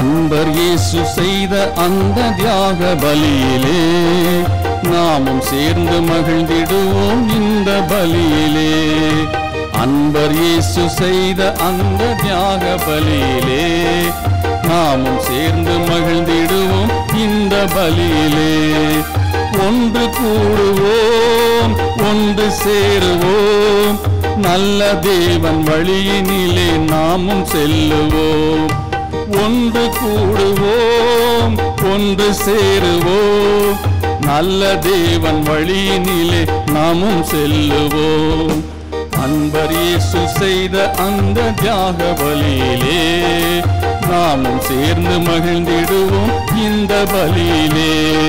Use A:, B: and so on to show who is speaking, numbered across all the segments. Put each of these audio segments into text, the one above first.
A: அன்பர் இயேசு செய்த அந்த தியாக பலியிலே நாமும் சேர்ந்து மகிழ்ந்திடுவோம் இந்த பலியிலே அன்பர் இயேசு செய்த அந்த தியாக பலியிலே நாமும் சேர்ந்து மகிழ்ந்திடுவோம் இந்த பலியிலே ஒன்று கூடுவோம் ஒன்று சேருவோம் நல்ல தேவன் வழியினிலே நாமும் செல்லுவோம் ஒன்று கூடுவோம் ஒன்று சேருவோம் நல்ல தேவன் வழியினிலே நாமும் செல்லுவோம் அன்பர் இயேசு செய்த அந்த தியாக பலியிலே நாமும் சேர்ந்து மகிழ்ந்திடுவோம் இந்த பலியிலே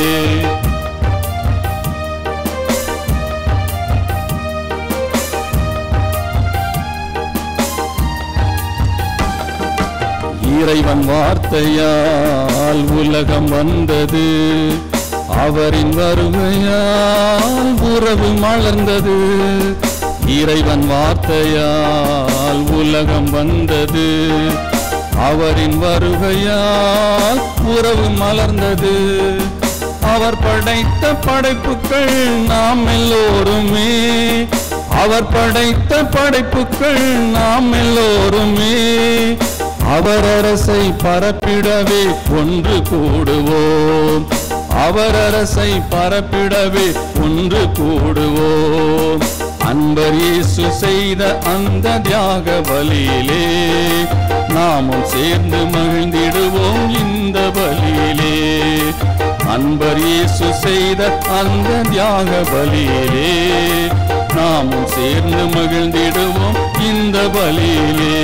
A: இறைவன் வார்த்தையால் உலகம் வந்தது அவரின் வருகையால் உறவு மலர்ந்தது இறைவன் வார்த்தையால் உலகம் வந்தது அவரின் வருகையால் உறவு மலர்ந்தது அவர் படைத்த படைப்புகள் நாம் எல்லோருமே அவர் படைத்த படைப்புகள் நாம் எல்லோருமே அவர் அரசை பரப்பிடவே ஒன்று கூடுவோம் அவர் அரசை பரப்பிடவே ஒன்று கூடுவோம் அன்பர் இயேசு செய்த அந்த தியாக பலியிலே நாமும் சேர்ந்து மகிழ்ந்திடுவோம் இந்த பலியிலே அன்பர் இயேசு செய்த அந்த தியாக பலியிலே நாமும் சேர்ந்து மகிழ்ந்திடுவோம் இந்த பலியிலே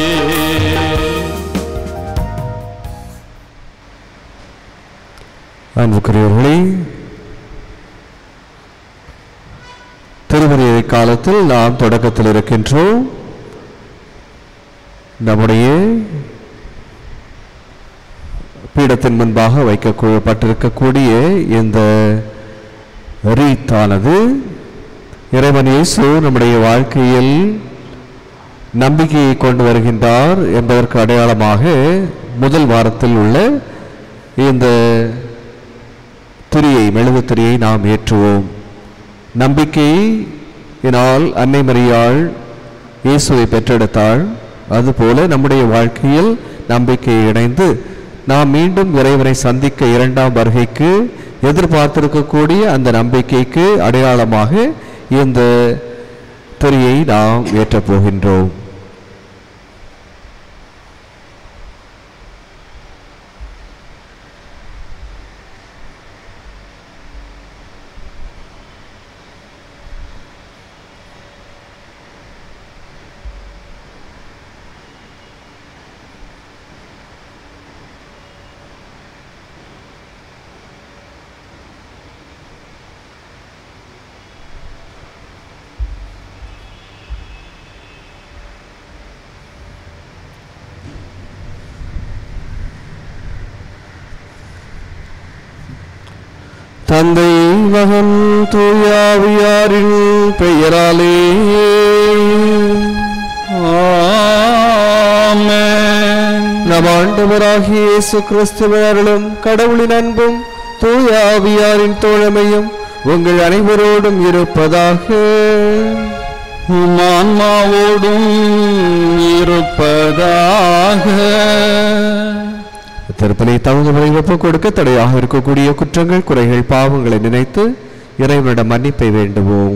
B: அன்புக்குரியவர்களே திருமறை காலத்தில் நாம் தொடக்கத்தில் இருக்கின்றோம் நம்முடைய பீடத்தின் முன்பாக வைக்கப்பட்டிருக்கக்கூடிய இந்த ரீத்தானது இறைவன் இயேசு நம்முடைய வாழ்க்கையில் நம்பிக்கையை கொண்டு வருகின்றார் என்பதற்கு அடையாளமாக முதல் வாரத்தில் உள்ள இந்த திரியை மெழுகு திரியை நாம் ஏற்றுவோம் நம்பிக்கையினால் அன்னை மரியாள் இயேசுவை பெற்றெடுத்தாள் அதுபோல நம்முடைய வாழ்க்கையில் நம்பிக்கையை இணைந்து நாம் மீண்டும் இறைவனை சந்திக்க இரண்டாம் வருகைக்கு எதிர்பார்த்திருக்கக்கூடிய அந்த நம்பிக்கைக்கு அடையாளமாக இந்த திரியை நாம் ஏற்றப் போகின்றோம் தந்தை மகன் தூயாவியாரின் பெயராலே
A: ஆமென்.
B: நம் ஆண்டவராகிய இயேசு கிறிஸ்துவின் அருளும் கடவுளின் அன்பும் தூயாவியாரின் தோழமையும் உங்கள் அனைவரோடும் இருப்பதாக
A: உம் ஆன்மாவோடும் இருப்பதாக
B: திருப்பலை தகுந்தவரை ஒப்புக் கொடுக்க தடையாக இருக்கக்கூடிய குற்றங்கள் குறைகள் பாவங்களை நினைத்து இறைவனிடம் மன்னிப்பை வேண்டுவோம்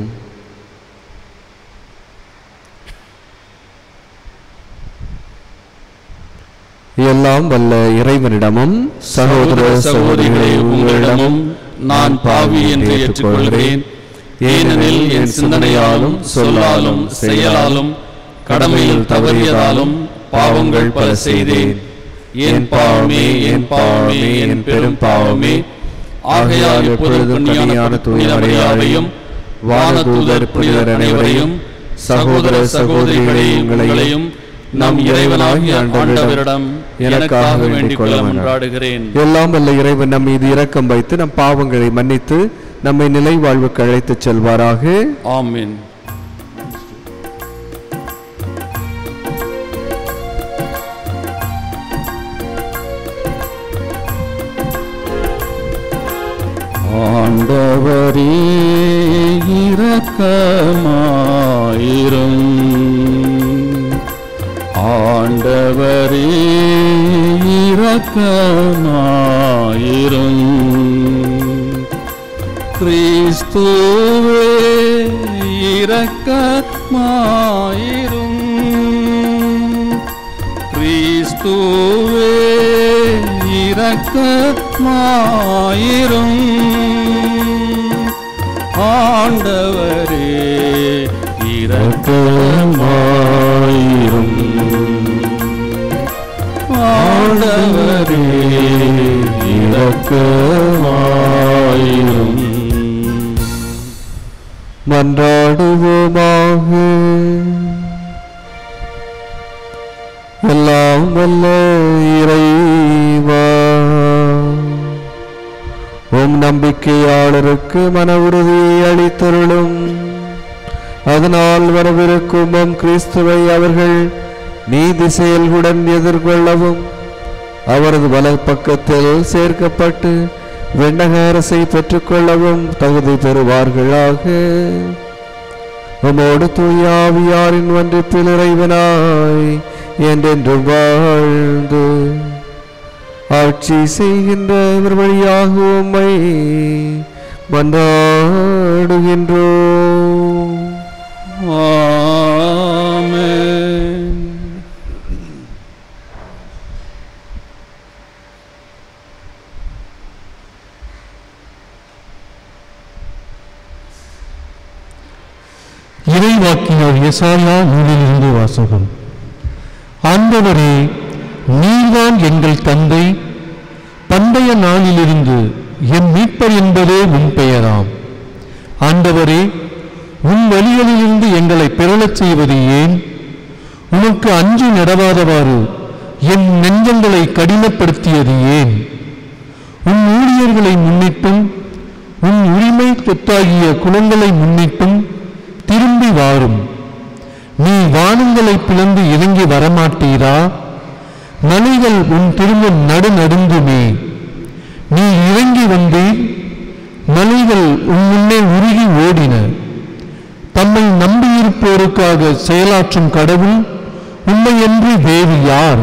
B: எல்லாம் வல்ல இறைவனிடமும் சகோதர சகோதரிகளே உங்களிடமும்
A: நான் பாவி என்று ஏற்றுக்கொள்கிறேன் ஏனெனில் என் சிந்தனையாலும் சொல்லாலும் செயலாலும் கடமையில் தவறியதாலும் பாவங்கள் பல செய்தேன் என் பாவமே என் பாவமே என் பெரும் பாவமே ஆகையால் எப்பொழுதும் கனியான தூயமறையாவையும் வானதூதர் புனிதர் அனைவரையும் சகோதர சகோதரிகளே உங்களையும் நம் இறைவனாகிய ஆண்டவரிடம் எனக்காக வேண்டிக் கொள்ள மன்றாடுகிறேன்
B: எல்லாம் வல்ல இறைவன் நம் மீது இரக்கம் வைத்து நம் பாவங்களை மன்னித்து நம்மை நிலை வாழ்வுக்கு அழைத்துச் செல்வாராக
A: ஆமென் ஆண்டவரே இரக்கமாயிரும் ஆண்டவரே இரக்கமாயிரும் கிறிஸ்துவே இரக்கமாயிரும் கிறிஸ்துவே இரக்கமாயிரும் ஆண்டவரே இரக்கமாயிரும் ஆண்டவரே இரக்கமாயிரும்
B: மன்றாடுவோமாக எல்லாம் வல்ல இறைவா உம் நம்பிக்கையாளருக்கு மன உறுதியை அளித்தருளும் அதனால் வரவிருக்கும் உம் கிறிஸ்துவை அவர்கள் நீதி செயல்களுடன் எதிர்கொள்ளவும் அவரது வலப்பக்கத்தில் சேர்க்கப்பட்டு விண்ணக அரசை பெற்றுக்கொள்ளவும் தகுதி பெறுவார்களாக உமோடு தூயாவியாரின் ஒன்றிப்பில் இறைவனாய் என்றென்று வாழ்ந்து ஆட்சி செய்கின்ற இவர் வழியாக உம்மை மன்றாடுகின்றோம்
A: ஆமென்
C: இறைவாக்கினர் எசாயா நூலிலிருந்து வாசகம் ஆண்டவரே நீர்தான் எங்கள் தந்தை பண்டைய நாளிலிருந்து என் மீட்பர் என்பதே உன் பெயராம் ஆண்டவரே உன் வழிகளிலிருந்து எங்களை பிறழச் செய்வது ஏன் உனக்கு அஞ்சு நடவாதவாறு என் நெஞ்சங்களை கடினப்படுத்தியது ஏன் உன் ஊழியர்களை முன்னிட்டும் உன் உரிமை சொத்தாகிய குலங்களை முன்னிட்டும் திரும்பி வாரும் நீ வானங்களை பிளந்து இறங்கி வரமாட்டீரா மலைகள் உன் திரும்ப நடு நடுங்குமே நீ இறங்கி வந்தீர் மலைகள் உன் முன்னே உருகி ஓடின தம்மை நம்பியிருப்போருக்காக செயலாற்றும் கடவுள் உண்மையன்றி வேறு யார்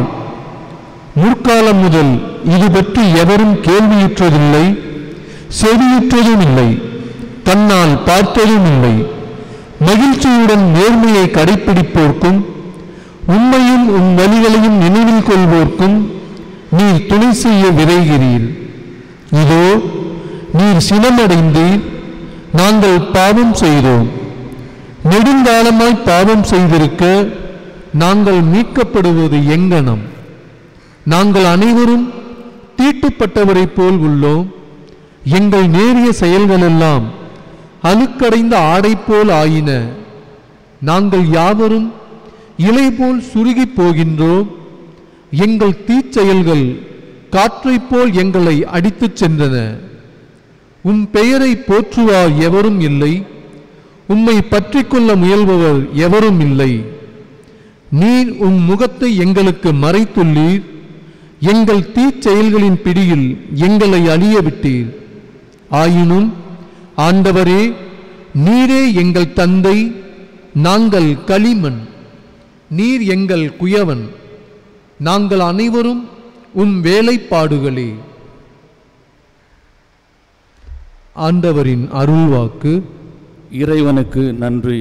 C: முற்காலம் முதல் இது பற்றி எவரும் கேள்வியுற்றதில்லை செவியுற்றதும் இல்லை தன்னால் பார்த்ததும் இல்லை மகிழ்ச்சியுடன் நேர்மையை கடைப்பிடிப்போர்க்கும் உண்மையும் உன் வழிகளையும் நினைவில் கொள்வோர்க்கும் நீர் துணை செய்ய விரைகிறீர் இதோ நீர் சினமடைந்தீர் நாங்கள் பாவம் செய்தோம் நெடுங்காலமாய் பாவம் செய்திருக்க நாங்கள் மீட்கப்படுவது எங்கனம் நாங்கள் அனைவரும் தீட்டுப்பட்டவரைப் போல் உள்ளோம் எங்கள் நேரிய செயல்களெல்லாம் அழுக்கடைந்த ஆடை போல் ஆயின நாங்கள் யாவரும் இலை போல் சுருகிப் போகின்றோம் எங்கள் தீச்செயல்கள் காற்றைப் போல் எங்களை அடித்துச் சென்றன உம் பெயரை போற்றுவார் எவரும் இல்லை உம்மை பற்றிக் கொள்ள முயல்பவர் எவரும் இல்லை நீர் உம் முகத்தை எங்களுக்கு மறைத்துள்ளீர் எங்கள் தீச்செயல்களின் பிடியில் எங்களை அழிய விட்டீர் ஆயினும் ஆண்டவரே நீரே எங்கள் தந்தை நாங்கள் களிமண் நீர் எங்கள் குயவன் நாங்கள் அனைவரும் உம் வேலைப்பாடுகளே ஆண்டவரின் அருள்வாக்கு
A: இறைவனுக்கு நன்றி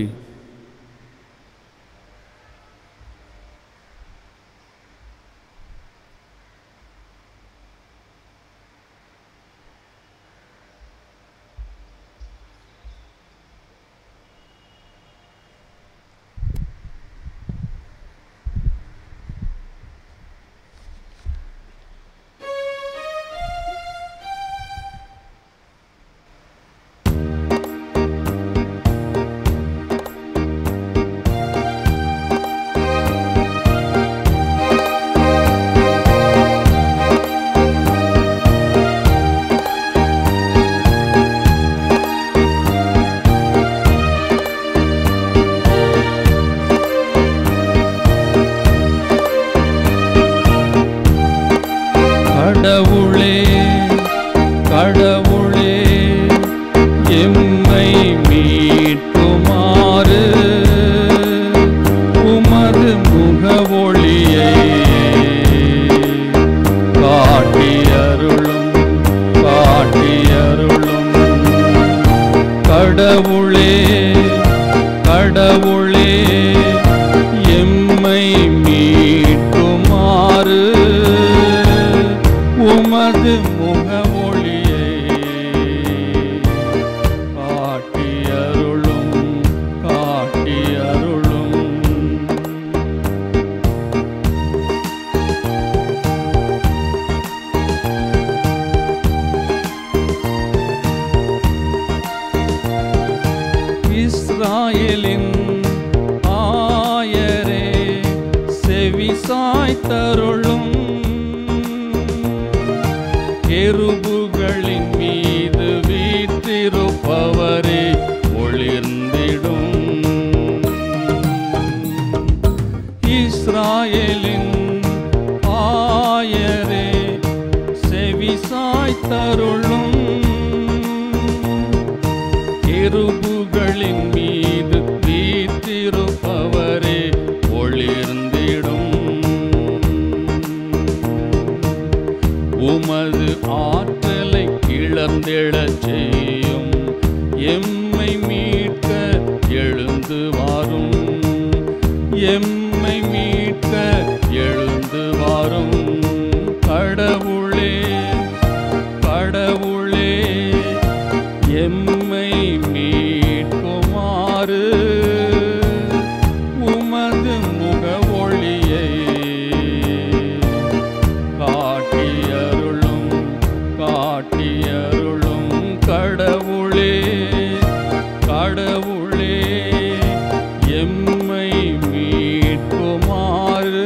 A: கடவுளே கடவுளே கடவுளே கடவுளே எம்மை மீட்குமாறு உமது முகமொழியை காட்டியருளும் காட்டியருளும் இஸ்ராயலின் ஆயரே செவிசாய் தருளும் எருபுகளின் மீது வீற்றிருப்பவரே ஒளிர்ந்திடும் இஸ்ராயலின் ஆயரே செவிசாய் தருளும் எருபுகளின் மீது வீற்றிருப்பவரே ஒளிர்ந்திடும் உமது ஆற்றலை கிளர்ந்திடச் செய்யும் எம்மை மீட்க எழுந்து வாரும் எம்மை மீட்க எழுந்து வாரும் கடவுளே கடவுளே எம்மை மீட்குமாறு உமது முக ஒளியை காட்டியருளும் காட்டியருளும் கடவுளே கடவுளே எம்மை மீட்குமாறு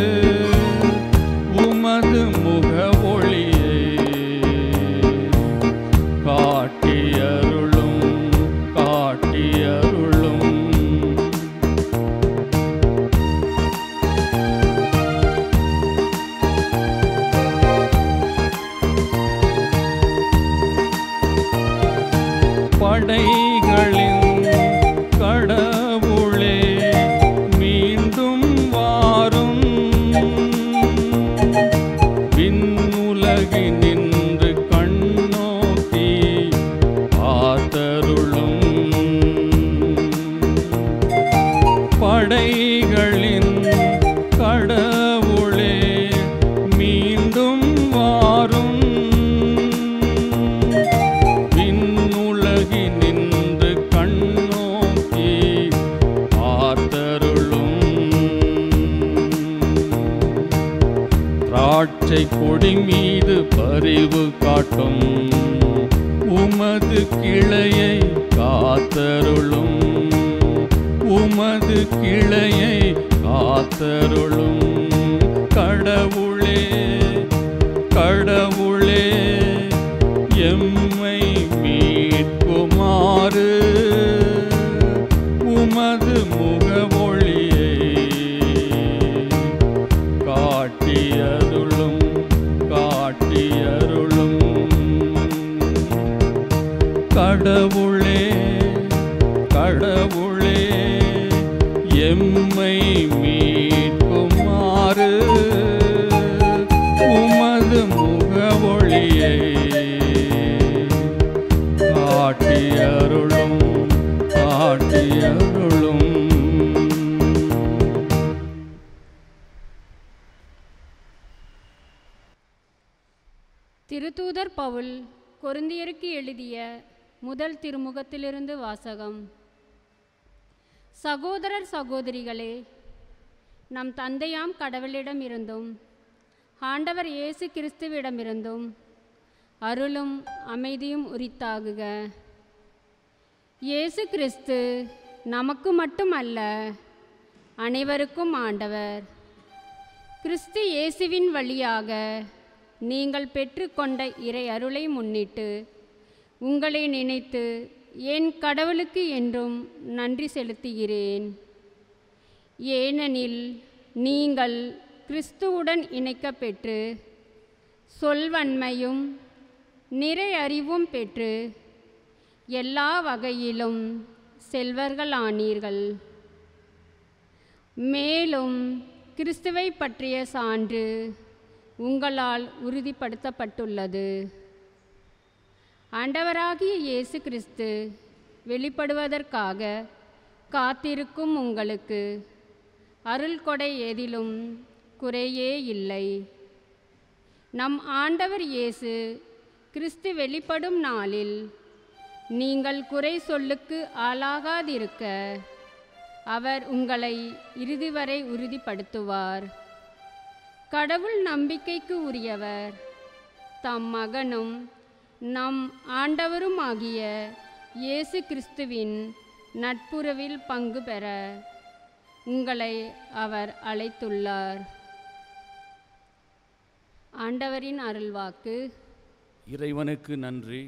A: உமது முக ஒளியை காட்டியருளும் காட்டியருளும் படைகளின் கடவுளே மீண்டும் வாரும் விண்ணுலகினின்று கண்ணோக்கி ஆதருளும் படைகளின் கடவுளே மீண்டும் வாரும் விண்ணுலகினின்று கண்ணோக்கி ஆதருளும் திராட்சை கொடி மீது பரிவு காட்டும் உமது கிளையை காத்தருளும் உமது கிளையை காத்தருளும் கடவுளே கடவுளே எம்மை மீட்குமாறு உமது முகவொளியை காட்டியருளும் காட்டியருளும் கடவுளே கடவுளே எம்மை மீட்குமாறு உமது முகவொளியை காட்டியருளும் காட்டியருளும்
D: திருத்தூதர் பவுல் கொரிந்தியருக்கு எழுதிய முதல் திருமுகத்திலிருந்து வாசகம் சகோதரர் சகோதரிகளே நம் தந்தையாம் கடவுளிடமிருந்தும் ஆண்டவர் இயேசு கிறிஸ்துவிடமிருந்தும் அருளும் அமைதியும் உரித்தாகுக இயேசு கிறிஸ்து நமக்கு மட்டுமல்ல அனைவருக்கும் ஆண்டவர் கிறிஸ்து இயேசுவின் வழியாக நீங்கள் பெற்றுக்கொண்ட இறை அருளை முன்னிட்டு உங்களை நினைத்து என் கடவுளுக்கு என்றும் நன்றி செலுத்துகிறேன் ஏனெனில் நீங்கள் கிறிஸ்துவுடன் இணைக்கப்பெற்று சொல்வன்மையும் நிறை அறிவும் பெற்று எல்லா வகையிலும் செல்வர்களானீர்கள் மேலும் கிறிஸ்துவை பற்றிய சான்று உங்களால் உறுதிப்படுத்தப்பட்டுள்ளது ஆண்டவராகிய இயேசு கிறிஸ்து வெளிப்படுவதற்காக காத்திருக்கும் உங்களுக்கு அருள் கொடை எதிலும் குறையே இல்லை நம் ஆண்டவர் இயேசு கிறிஸ்து வெளிப்படும் நாளில் நீங்கள் குறை சொல்லுக்கு ஆளாகாதிருக்க அவர் உங்களை இறுதி வரை உறுதிப்படுத்துவார் கடவுள் நம்பிக்கைக்கு உரியவர் தம் மகனும் நம் ஆண்டவருமாகிய இயேசு கிறிஸ்துவின் நட்புறவில் பங்கு பெற உங்களை அவர் அழைத்துள்ளார் ஆண்டவரின் அருள்வாக்கு
A: இறைவனுக்கு நன்றி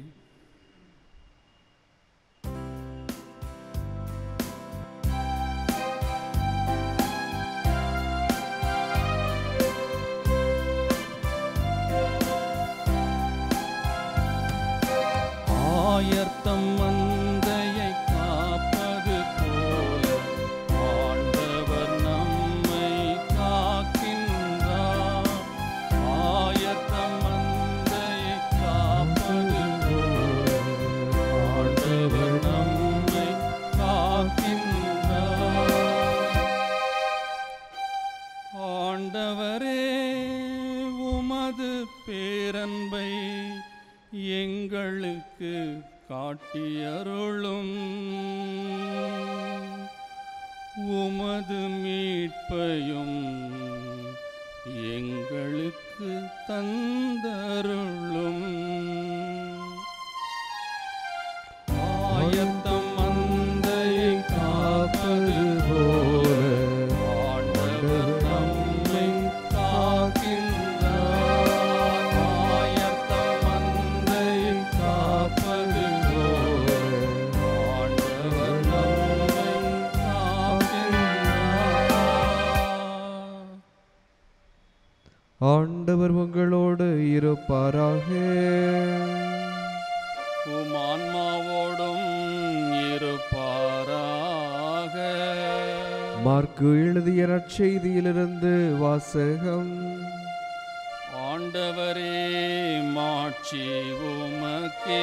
A: ஆயர்த்தம் மந்தையை காப்பது போல ஆண்டவர் நம்மை காக்கின்றார் ஆயர்த்தம் மந்தையை காப்பது போல ஆண்டவர் நம்மை காக்கின்றார் ஆண்டவரே உமது பேரன்பை எங்களுக்கு காட்டியருளும் உமது மீட்பையும் எங்களுக்கு தந்தருளும் ஆயத்தம் மந்தையை காப்பது போல ஆண்டவர் நம்மை காக்கின்றார் ஆயத்தம் மந்தையை காப்பது போல ஆண்டவர் நம்மை காக்கின்றார்
B: ஆண்டவர் உங்களோடு இருப்பாராக
A: உம் ஆன்மாவோடும் இருப்பாராக
B: மார்க்கு எழுதிய நற்செய்தியிலிருந்து வாசகம்
A: ஆண்டவரே மாட்சி உமக்கே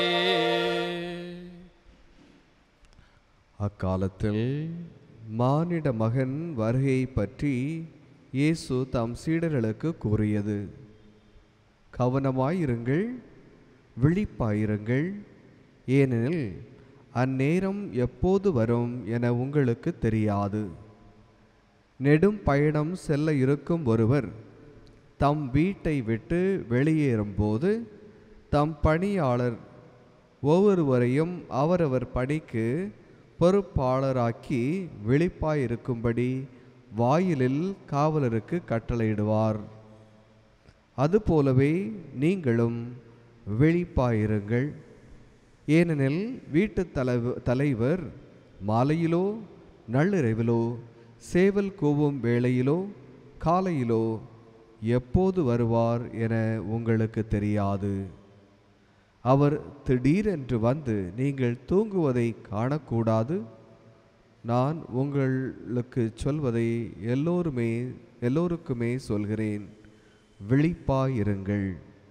B: அக்காலத்தில் மானிட மகன் வருகையை பற்றி இயேசு தம் சீடர்களுக்கு கூறியது கவனமாயிருங்கள் விழிப்பாயிருங்கள் ஏனெனில் அந்நேரம் எப்போது வரும் என உங்களுக்கு தெரியாது நெடும் பயணம் செல்ல இருக்கும் ஒருவர் தம் வீட்டை விட்டு வெளியேறும்போது தம் பணியாளர் ஒவ்வொருவரையும் அவரவர் பணிக்கு பொறுப்பாளராக்கி விழிப்பாயிருக்கும்படி வாயிலில் காவலருக்கு கட்டளையிடுவார் அதுபோலவே நீங்களும் விழிப்பாயிருங்கள் ஏனெனில் வீட்டு தலைவ தலைவர் மாலையிலோ நள்ளிரவிலோ சேவல் கூவும் வேளையிலோ காலையிலோ எப்போது வருவார் என உங்களுக்கு தெரியாது அவர் திடீரென்று வந்து நீங்கள் தூங்குவதை காணக்கூடாது நான் உங்களுக்கு சொல்வதை எல்லோருமே எல்லோருக்குமே சொல்கிறேன் விழிப்பாயிருங்கள்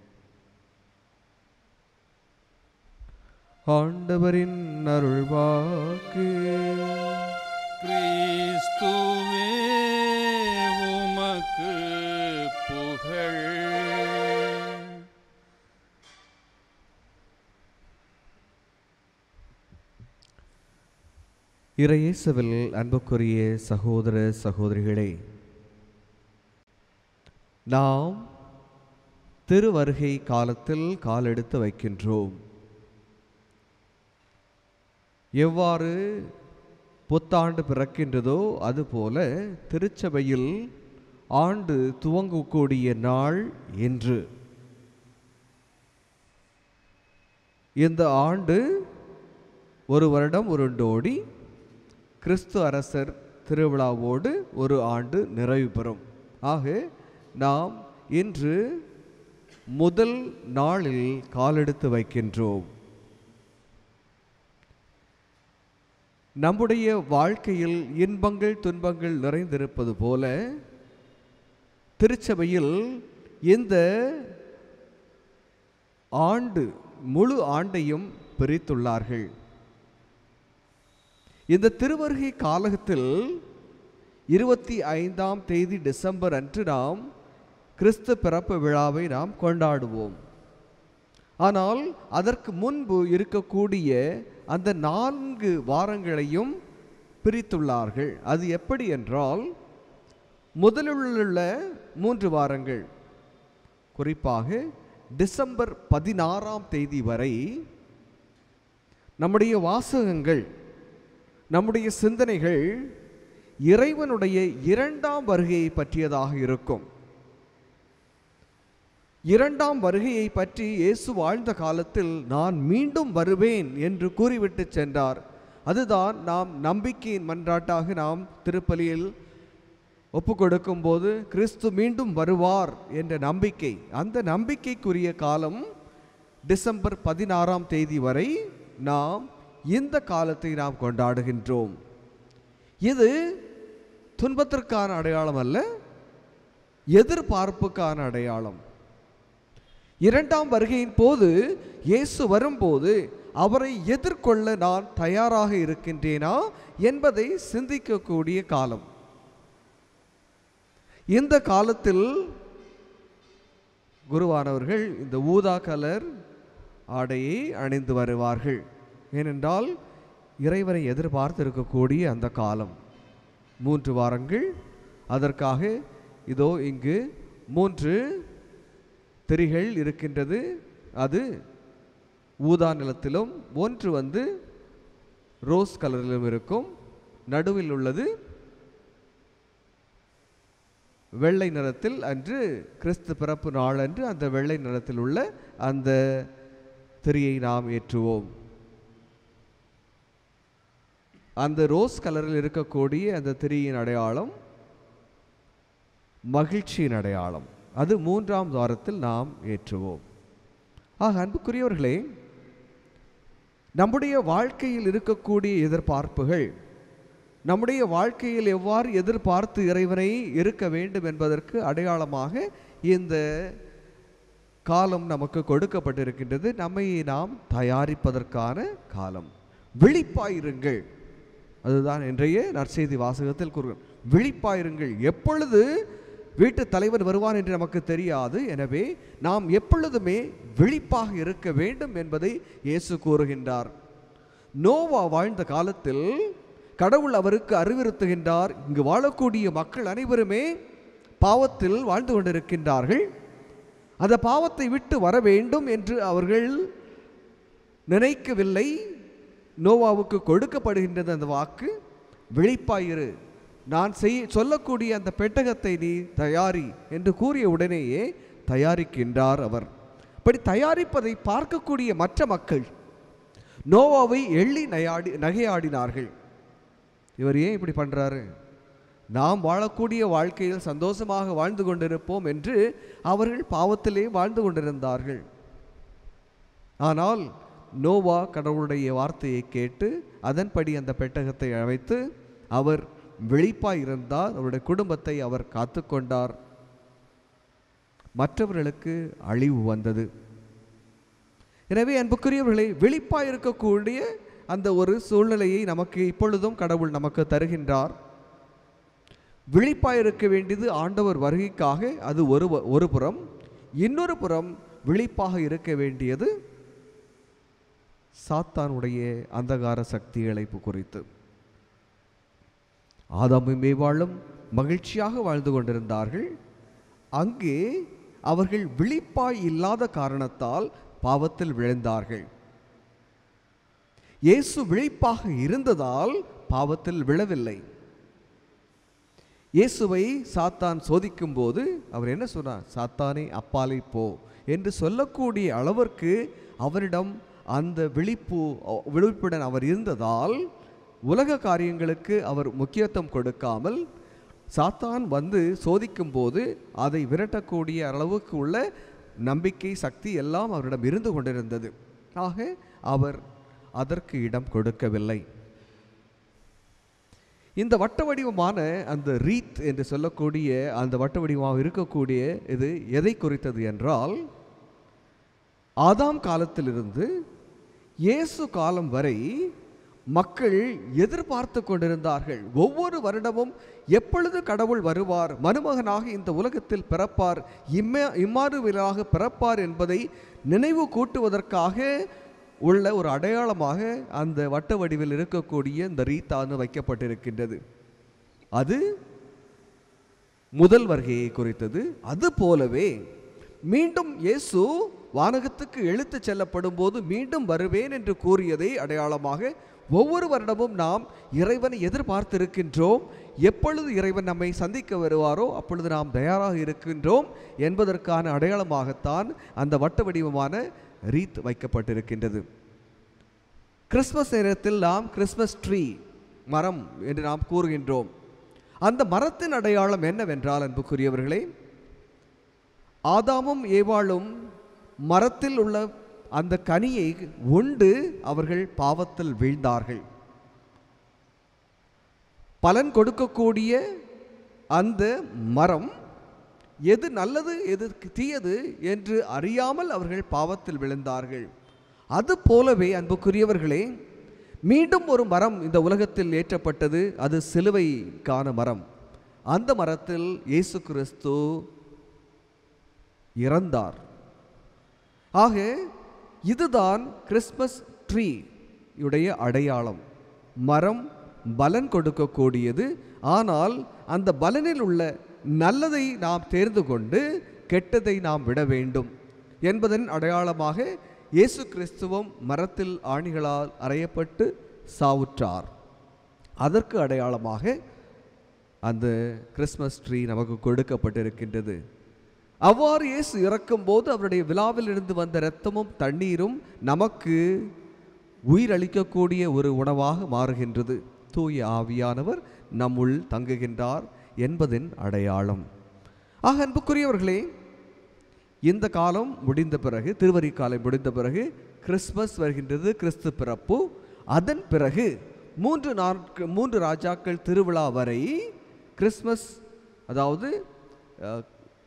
B: ஆண்டவரின் அருள்வாக்கு
A: கிறிஸ்துவே உமக்கு புகழ்
B: இறையேசுவில் அன்புக்குரிய சகோதர சகோதரிகளே நாம் திருவருகை காலத்தில் காலெடுத்து வைக்கின்றோம் எவ்வாறு புத்தாண்டு பிறக்கின்றதோ அதுபோல திருச்சபையில் ஆண்டு துவங்கக்கூடிய நாள் என்று இந்த ஆண்டு ஒரு வருடம் உருண்டோடி கிறிஸ்து அரசர் திருவிழாவோடு ஒரு ஆண்டு நிறைவு பெறும் ஆக நாம் இன்று முதல் நாளில் காலெடுத்து வைக்கின்றோம் நம்முடைய வாழ்க்கையில் இன்பங்கள் துன்பங்கள் நிறைந்திருப்பது போல திருச்சபையில் இந்த ஆண்டு முழு ஆண்டையும் பிரித்துள்ளார்கள் இந்த திருவருகை காலகத்தில் இருபத்தி ஐந்தாம் தேதி டிசம்பர் அன்று நாம் கிறிஸ்து பிறப்பு விழாவை நாம் கொண்டாடுவோம் ஆனால் அதற்கு முன்பு இருக்கக்கூடிய அந்த நான்கு வாரங்களையும் பிரித்துள்ளார்கள் அது எப்படி என்றால் முதலில் உள்ள மூன்று வாரங்கள் குறிப்பாக டிசம்பர் பதினாறாம் தேதி வரை நம்முடைய வாசகங்கள் நம்முடைய சிந்தனைகள் இறைவனுடைய இரண்டாம் வருகையை பற்றியதாக இருக்கும் இரண்டாம் வருகையை பற்றி இயேசு வாழ்ந்த காலத்தில் நான் மீண்டும் வருவேன் என்று கூறிவிட்டு சென்றார் அதுதான் நாம் நம்பிக்கையின் மன்றாட்டாக நாம் திருப்பலியில் ஒப்பு கொடுக்கும்போது கிறிஸ்து மீண்டும் வருவார் என்ற நம்பிக்கை அந்த நம்பிக்கைக்குரிய காலம் டிசம்பர் பதினாறாம் தேதி வரை நாம் இந்த காலத்தை நாம் கொண்டாடுகின்றோம் இது துன்பத்திற்கான அடையாளம் அல்ல எதிர்பார்ப்புக்கான அடையாளம் இரண்டாம் வருகையின் போது இயேசு வரும்போது அவரை எதிர்கொள்ள நான் தயாராக இருக்கின்றேனா என்பதை சிந்திக்கக்கூடிய காலம் இந்த காலத்தில் குருவானவர்கள் இந்த ஊதா கலர் ஆடையை அணிந்து வருவார்கள் ஏனென்றால் இறைவனை எதிர்பார்த்து இருக்கக்கூடிய அந்த காலம் மூன்று வாரங்கள் அதற்காக இதோ இங்கு மூன்று திரிகள் இருக்கின்றது அது ஊதா நிலத்திலும் ஒன்று வந்து ரோஸ் கலரிலும் இருக்கும் நடுவில் உள்ளது வெள்ளை நிறத்தில் அன்று கிறிஸ்து பிறப்பு நாளன்று அந்த வெள்ளை நிறத்தில் உள்ள அந்த திரியை நாம் ஏற்றுவோம் அந்த ரோஸ் கலரில் இருக்கக்கூடிய அந்த திரியின் அடையாளம் மகிழ்ச்சியின் அடையாளம் அது மூன்றாம் வாரத்தில் நாம் ஏற்றுவோம் ஆக அன்புக்குரியவர்களே நம்முடைய வாழ்க்கையில் இருக்கக்கூடிய எதிர்பார்ப்புகள் நம்முடைய வாழ்க்கையில் எவ்வாறு எதிர்பார்த்து இறைவனை இருக்க வேண்டும் என்பதற்கு அடையாளமாக இந்த காலம் நமக்கு கொடுக்கப்பட்டிருக்கின்றது நம்மை நாம் தயாரிப்பதற்கான காலம் விழிப்பாயிருங்கள் அதுதான் இன்றைய நற்செய்தி வாசகத்தில் கூறுகிறோம் விழிப்பாயிருங்கள் எப்பொழுது வீட்டு தலைவர் வருவான் என்று நமக்கு தெரியாது எனவே நாம் எப்பொழுதுமே விழிப்பாக இருக்க வேண்டும் என்பதை இயேசு கூறுகின்றார் நோவா வாழ்ந்த காலத்தில் கடவுள் அவருக்கு அறிவுறுத்துகின்றார் இங்கு வாழக்கூடிய மக்கள் அனைவருமே பாவத்தில் வாழ்ந்து கொண்டிருக்கின்றார்கள் அந்த பாவத்தை விட்டு வர வேண்டும் என்று அவர்கள் நினைக்கவில்லை நோவாவுக்கு கொடுக்கப்படுகின்றது அந்த வாக்கு விழிப்பாயிரு நான் செய் சொல்லக்கூடிய அந்த பெட்டகத்தை நீ தயாரி என்று கூறிய உடனேயே தயாரிக்கின்றார் அவர் அப்படி தயாரிப்பதை பார்க்கக்கூடிய மற்ற மக்கள் நோவாவை எள்ளி நயாடி நகையாடினார்கள் இவர் ஏன் இப்படி பண்றாரு நாம் வாழக்கூடிய வாழ்க்கையில் சந்தோஷமாக வாழ்ந்து கொண்டிருப்போம் என்று அவர்கள் பாவத்திலே வாழ்ந்து கொண்டிருந்தார்கள் ஆனால் நோவா கடவுளுடைய வார்த்தையை கேட்டு அதன்படி அந்த பெட்டகத்தை அமைத்து அவர் விழிப்பாய் இருந்தார் அவருடைய குடும்பத்தை அவர் காத்துக்கொண்டார் மற்றவர்களுக்கு அழிவு வந்தது எனவே அன்புக்குரியவர்களை விழிப்பாய் இருக்கக்கூடிய அந்த ஒரு சூழ்நிலையை நமக்கு இப்பொழுதும் கடவுள் நமக்கு தருகின்றார் விழிப்பாய் இருக்க வேண்டியது ஆண்டவர் வருகைக்காக அது ஒரு ஒரு புறம் இன்னொரு புறம் விழிப்பாக இருக்க வேண்டியது சாத்தானுடைய அந்தகார சக்திகளை குறித்து ஆதாமும் மேவாளும் மகிழ்ச்சியாக வாழ்ந்து கொண்டிருந்தார்கள் அங்கே அவர்கள் விழிப்பாய் இல்லாத காரணத்தால் பாவத்தில் விழுந்தார்கள் இயேசு விழிப்பாக இருந்ததால் பாவத்தில் விழவில்லை இயேசுவை சாத்தான் சோதிக்கும் போது அவர் என்ன சொன்னார் சாத்தானே அப்பாலை போ என்று சொல்லக்கூடிய அளவிற்கு அவரிடம் அந்த விழிப்பு விழிப்புடன் அவர் இருந்ததால் உலக காரியங்களுக்கு அவர் முக்கியத்துவம் கொடுக்காமல் சாத்தான் வந்து சோதிக்கும் போது அதை விரட்டக்கூடிய அளவுக்கு உள்ள நம்பிக்கை சக்தி எல்லாம் அவரிடம் இருந்து கொண்டிருந்தது ஆக அவர் அதற்கு இடம் கொடுக்கவில்லை இந்த வட்ட வடிவமான அந்த ரீத் என்று சொல்லக்கூடிய அந்த வட்ட வடிவமாக இருக்கக்கூடிய இது எதை குறித்தது என்றால் ஆதாம் காலத்திலிருந்து இயேசு காலம் வரை மக்கள் எதிர்பார்த்து கொண்டிருந்தார்கள் ஒவ்வொரு வருடமும் எப்பொழுது கடவுள் வருவார் மருமகனாக இந்த உலகத்தில் பிறப்பார் இம்மா இம்மாறுவிலாக பிறப்பார் என்பதை நினைவு கூட்டுவதற்காக உள்ள ஒரு அடையாளமாக அந்த வட்ட வடிவில் இருக்கக்கூடிய இந்த ரீத்தானு வைக்கப்பட்டிருக்கின்றது அது முதல் வருகையை குறித்தது அது போலவே மீண்டும் இயேசு வானகத்துக்கு இழுத்து செல்லப்படும் போது மீண்டும் வருவேன் என்று கூறியதை அடையாளமாக ஒவ்வொரு வருடமும் நாம் இறைவனை எதிர்பார்த்திருக்கின்றோம் எப்பொழுது இறைவன் நம்மை சந்திக்க வருவாரோ அப்பொழுது நாம் தயாராக இருக்கின்றோம் என்பதற்கான அடையாளமாகத்தான் அந்த வட்ட வடிவமான ரீத் வைக்கப்பட்டிருக்கின்றது கிறிஸ்மஸ் நேரத்தில் நாம் கிறிஸ்மஸ் ட்ரீ மரம் என்று நாம் கூறுகின்றோம் அந்த மரத்தின் அடையாளம் என்னவென்றால் அன்புக்குரியவர்களே ஆதாமும் ஏவாளும் மரத்தில் உள்ள அந்த கனியை உண்டு அவர்கள் பாவத்தில் வீழ்ந்தார்கள் பலன் கொடுக்கக்கூடிய அந்த மரம் எது நல்லது எது தீயது என்று அறியாமல் அவர்கள் பாவத்தில் விழுந்தார்கள் அது போலவே அன்புக்குரியவர்களே மீண்டும் ஒரு மரம் இந்த உலகத்தில் ஏற்றப்பட்டது அது சிலுவைக்கான மரம் அந்த மரத்தில் இயேசு கிறிஸ்து இறந்தார் ஆக இதுதான் கிறிஸ்மஸ் ட்ரீ உடைய அடையாளம் மரம் பலன் கொடுக்கக்கூடியது ஆனால் அந்த பலனில் உள்ள நல்லதை நாம் தேர்ந்து கொண்டு கெட்டதை நாம் விட வேண்டும் என்பதன் அடையாளமாக இயேசு கிறிஸ்துவம் மரத்தில் ஆணிகளால் அறையப்பட்டு சாவுற்றார் அதற்கு அடையாளமாக அந்த கிறிஸ்மஸ் ட்ரீ நமக்கு கொடுக்கப்பட்டிருக்கின்றது அவ்வாறு இயேசு இறக்கும்போது அவருடைய விழாவில் இருந்து வந்த இரத்தமும் தண்ணீரும் நமக்கு உயிரளிக்கக்கூடிய ஒரு உணவாக மாறுகின்றது தூய ஆவியானவர் நம்முள் தங்குகின்றார் என்பதின் அடையாளம் ஆக அன்புக்குரியவர்களே இந்த காலம் முடிந்த பிறகு திருவரி காலம் முடிந்த பிறகு கிறிஸ்மஸ் வருகின்றது கிறிஸ்து பிறப்பு அதன் பிறகு மூன்று நாட்கள் மூன்று ராஜாக்கள் திருவிழா வரை கிறிஸ்மஸ் அதாவது அஹ்,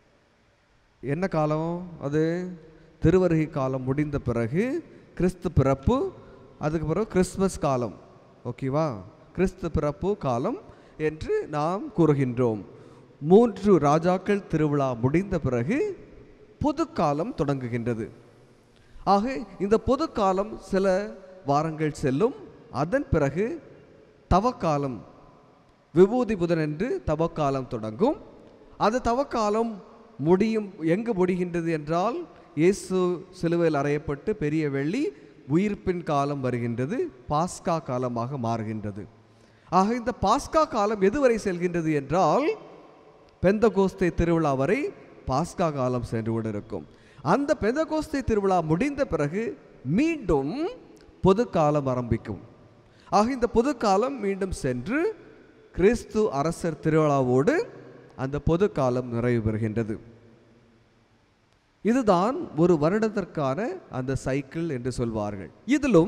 B: என்ன காலம் அது திருவருகை காலம் முடிந்த பிறகு கிறிஸ்து பிறப்பு அதுக்கு பிறகு கிறிஸ்மஸ் காலம் ஓகேவா கிறிஸ்து பிறப்பு காலம் என்று நாம் கூறுகின்றோம் மூன்று ராஜாக்கள் திருவிழா முடிந்த பிறகு பொதுக்காலம் தொடங்குகின்றது ஆக இந்த பொதுக்காலம் சில வாரங்கள் செல்லும் அதன் பிறகு தவக்காலம் விபூதி புதன் என்று தவக்காலம் தொடங்கும் அந்த தவக்காலம் முடியும் எங்கு முடிகின்றது என்றால் இயேசு சிலுவையில் அறையப்பட்டு பெரிய வெள்ளி உயிர்ப்பின் காலம் வருகின்றது பாஸ்கா காலமாக மாறுகின்றது ஆக இந்த பாஸ்கா காலம் எதுவரை செல்கின்றது என்றால் பெந்தகோஸ்தே திருவிழா வரை பாஸ்கா காலம் சென்று கொண்டிருக்கும் அந்த பெந்தகோஸ்தே திருவிழா முடிந்த பிறகு மீண்டும் பொதுக்காலம் ஆரம்பிக்கும் ஆக இந்த பொதுக்காலம் மீண்டும் சென்று கிறிஸ்து அரசர் திருவிழாவோடு அந்த பொதுக்காலம் நிறைவு பெறுகின்றது இதுதான் ஒரு வருடத்திற்கான அந்த சைக்கிள் என்று சொல்வார்கள் இதிலும்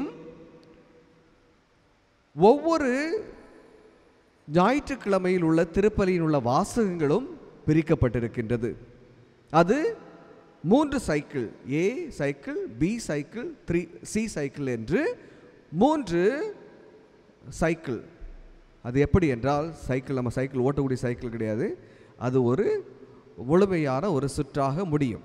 B: ஒவ்வொரு ஞாயிற்றுக்கிழமையில் உள்ள திருப்பலியில் உள்ள வாசகங்களும் பிரிக்கப்பட்டிருக்கின்றது அது மூன்று cycle A cycle B cycle three C cycle என்று மூன்று சைக்கிள் அது எப்படி என்றால் சைக்கிள் நம்ம சைக்கிள் ஓட்டக்கூடிய சைக்கிள் கிடையாது அது ஒரு முழுமையான ஒரு சுற்றாக முடியும்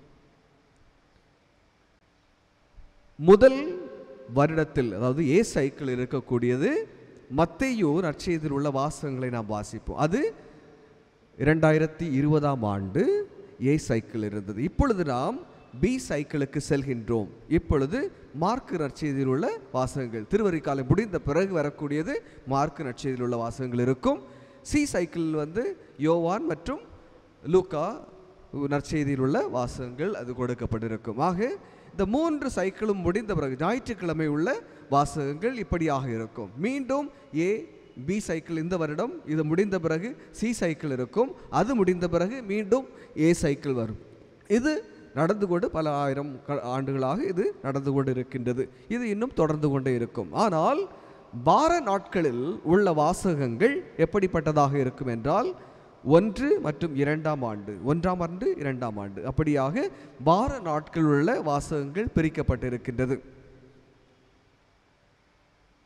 B: முதல் வருடத்தில் அதாவது ஏ சைக்கிள் இருக்கக்கூடியது மத்தேயு நற்செய்தியில் உள்ள வாசகங்களை நாம் வாசிப்போம் அது இரண்டாயிரத்தி இருபதாம் ஆண்டு ஏ சைக்கிள் இருந்தது இப்பொழுது நாம் பி சைக்கிளுக்கு செல்கின்றோம் இப்பொழுது மார்க்கு நற்செய்தியில் உள்ள வாசகங்கள் திருவரிக்காலை முடிந்த பிறகு வரக்கூடியது மார்க்கு நற்செய்தியில் உள்ள வாசகங்கள் இருக்கும் சி சைக்கிள் வந்து யோவான் மற்றும் லூக்கா நற்செய்தியில் உள்ள வாசகங்கள் அது கொடுக்கப்பட்டிருக்கும் ஆக இந்த மூன்று சைக்கிளும் முடிந்த பிறகு ஞாயிற்றுக்கிழமை உள்ள வாசகங்கள் இப்படியாக இருக்கும் மீண்டும் ஏ பி சைக்கிள் இந்த வருடம் இது முடிந்த பிறகு சி சைக்கிள் இருக்கும் அது முடிந்த பிறகு மீண்டும் ஏ சைக்கிள் வரும் இது நடந்து கொண்டு பல ஆயிரம் க- ஆண்டுகளாக இது நடந்து கொண்டு இருக்கின்றது இது இன்னும் தொடர்ந்து கொண்டே இருக்கும் ஆனால் வார நாட்களில் உள்ள வாசகங்கள் எப்படிப்பட்டதாக இருக்கும் என்றால் ஒன்று மற்றும் இரண்டாம் ஆண்டு ஒன்றாம் ஆண்டு இரண்டாம் ஆண்டு அப்படியாக வார நாட்கள் உள்ள வாசகங்கள் பிரிக்கப்பட்டிருக்கின்றது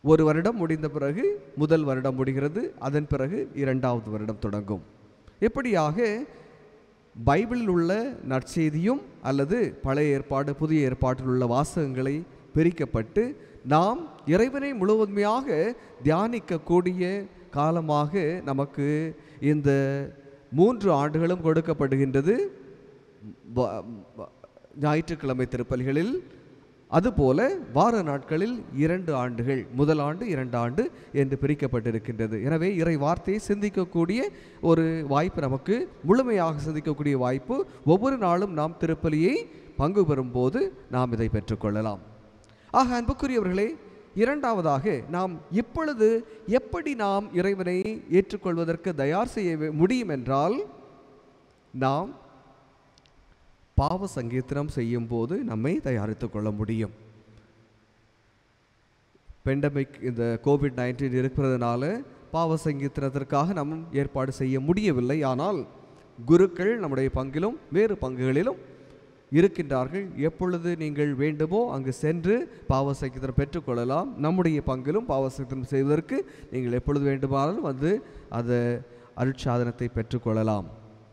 B: ஒரு வருடம் முடிந்த பிறகு முதல் வருடம் முடிகிறது அதன் பிறகு இரண்டாவது வருடம் தொடங்கும் இப்படியாக பைபிளில் உள்ள நற்செய்தியும் அல்லது பழைய ஏற்பாடு புதிய ஏற்பாட்டில் உள்ள வாசகங்களை பிரிக்கப்பட்டு நாம் இறைவனை முழுவதுமையாக தியானிக்கக்கூடிய காலமாக நமக்கு இந்த மூன்று ஆண்டுகளும் கொடுக்கப்படுகின்றது வ- வ- ஞாயிற்றுக்கிழமை திருப்பலிகளில் அதுபோல வார நாட்களில் இரண்டு ஆண்டுகள் முதல் ஆண்டு இரண்டு ஆண்டு என்று பிரிக்கப்பட்டிருக்கின்றது எனவே இறை வார்த்தையை சிந்திக்கக்கூடிய ஒரு வாய்ப்பு நமக்கு முழுமையாக சிந்திக்கக்கூடிய வாய்ப்பு ஒவ்வொரு நாளும் நாம் திருப்பலியை பங்கு பெறும்போது நாம் இதை பெற்றுக்கொள்ளலாம் ஆக அன்புக்குரியவர்களே இரண்டாவதாக நாம் இப்பொழுது எப்படி நாம் இறைவனை ஏற்றுக்கொள்வதற்கு தயார் செய்ய வே- முடியும் என்றால் நாம் பாவ சங்கீர்த்தனம் செய்யும் போது நம்மை தயாரித்துக் கொள்ள முடியும் பெண்டமிக் இந்த கோவிட் நைன்டீன் இருக்கிறதுனால பாவ சங்கீர்த்தனத்திற்காக நாம் ஏற்பாடு செய்ய முடியவில்லை ஆனால் குருக்கள் நம்முடைய பங்கிலும் வேறு பங்குகளிலும் இருக்கின்றார்கள் எப்பொழுது நீங்கள் வேண்டுமோ அங்கு சென்று பாவ சங்கீர்த்தனம் பெற்றுக்கொள்ளலாம் நம்முடைய பங்கிலும் பாவ சங்கீர்த்தனம் செய்வதற்கு நீங்கள் எப்பொழுது வேண்டுமானாலும் வந்து அந்த அருட்சாதனத்தை பெற்றுக்கொள்ளலாம்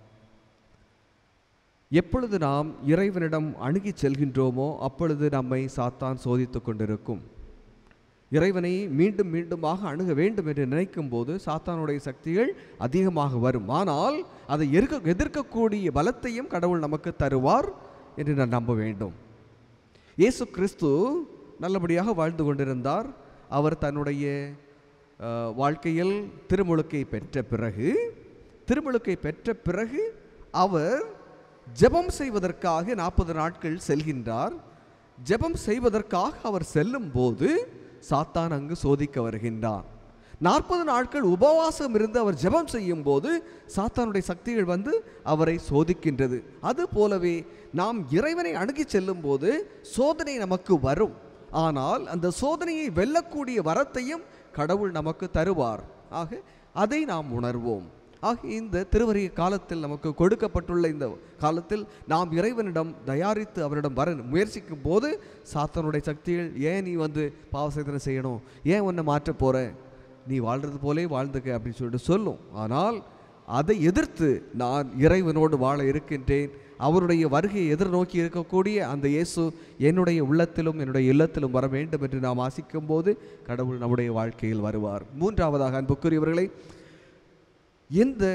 B: எப்பொழுது நாம் இறைவனிடம் அணுகிச் செல்கின்றோமோ அப்பொழுது நம்மை சாத்தான் சோதித்துக் கொண்டிருக்கும் இறைவனை மீண்டும் மீண்டுமாக அணுக வேண்டும் என்று நினைக்கும் போது சாத்தானுடைய சக்திகள் அதிகமாக வரும் ஆனால் அதை எதிர்க்க எதிர்க்கக்கூடிய பலத்தையும் கடவுள் நமக்கு தருவார் என்று நான் நம்ப வேண்டும் இயேசு கிறிஸ்து நல்லபடியாக வாழ்ந்து கொண்டிருந்தார் அவர் தன்னுடைய அஹ், வாழ்க்கையில் திருமுழுக்கை பெற்ற பிறகு திருமுழுக்கை பெற்ற பிறகு அவர் ஜெபம் செய்வதற்காக நாற்பது நாட்கள் செல்கின்றார் ஜெபம் செய்வதற்காக அவர் செல்லும் போது சாத்தான் அங்கு சோதிக்க வருகின்றான் நாற்பது நாட்கள் உபவாசம் இருந்து அவர் ஜெபம் செய்யும் போது சாத்தானுடைய சக்திகள் வந்து அவரை சோதிக்கின்றது அது போலவே நாம் இறைவனை அணுகிச் செல்லும் போது சோதனை நமக்கு வரும் ஆனால் அந்த சோதனையை வெல்லக்கூடிய வரத்தையும் கடவுள் நமக்கு தருவார் ஆக அதை நாம் உணர்வோம் ஆக இந்த திருவரிய காலத்தில் நமக்கு கொடுக்கப்பட்டுள்ள இந்த காலத்தில் நாம் இறைவனிடம் தயாரித்து அவரிடம் வர முயற்சிக்கும் போது சாத்தானுடைய சக்திகள் ஏன் நீ வந்து பாவசேதனை செய்யணும் ஏன் உன்னை மாற்ற போற நீ வாழ்றது போலே வாழ்ந்துக்க அப்படின்னு சொல்லிட்டு சொல்லும் ஆனால் அதை எதிர்த்து நான் இறைவனோடு வாழ இருக்கின்றேன் அவருடைய வருகையை எதிர்நோக்கி இருக்கக்கூடிய அந்த இயேசு என்னுடைய உள்ளத்திலும் என்னுடைய இல்லத்திலும் வர வேண்டும் என்று நாம் ஆசிக்கும் போது கடவுள் நம்முடைய வாழ்க்கையில் வருவார் மூன்றாவதாக அன்புக்குரியவர்களை இந்த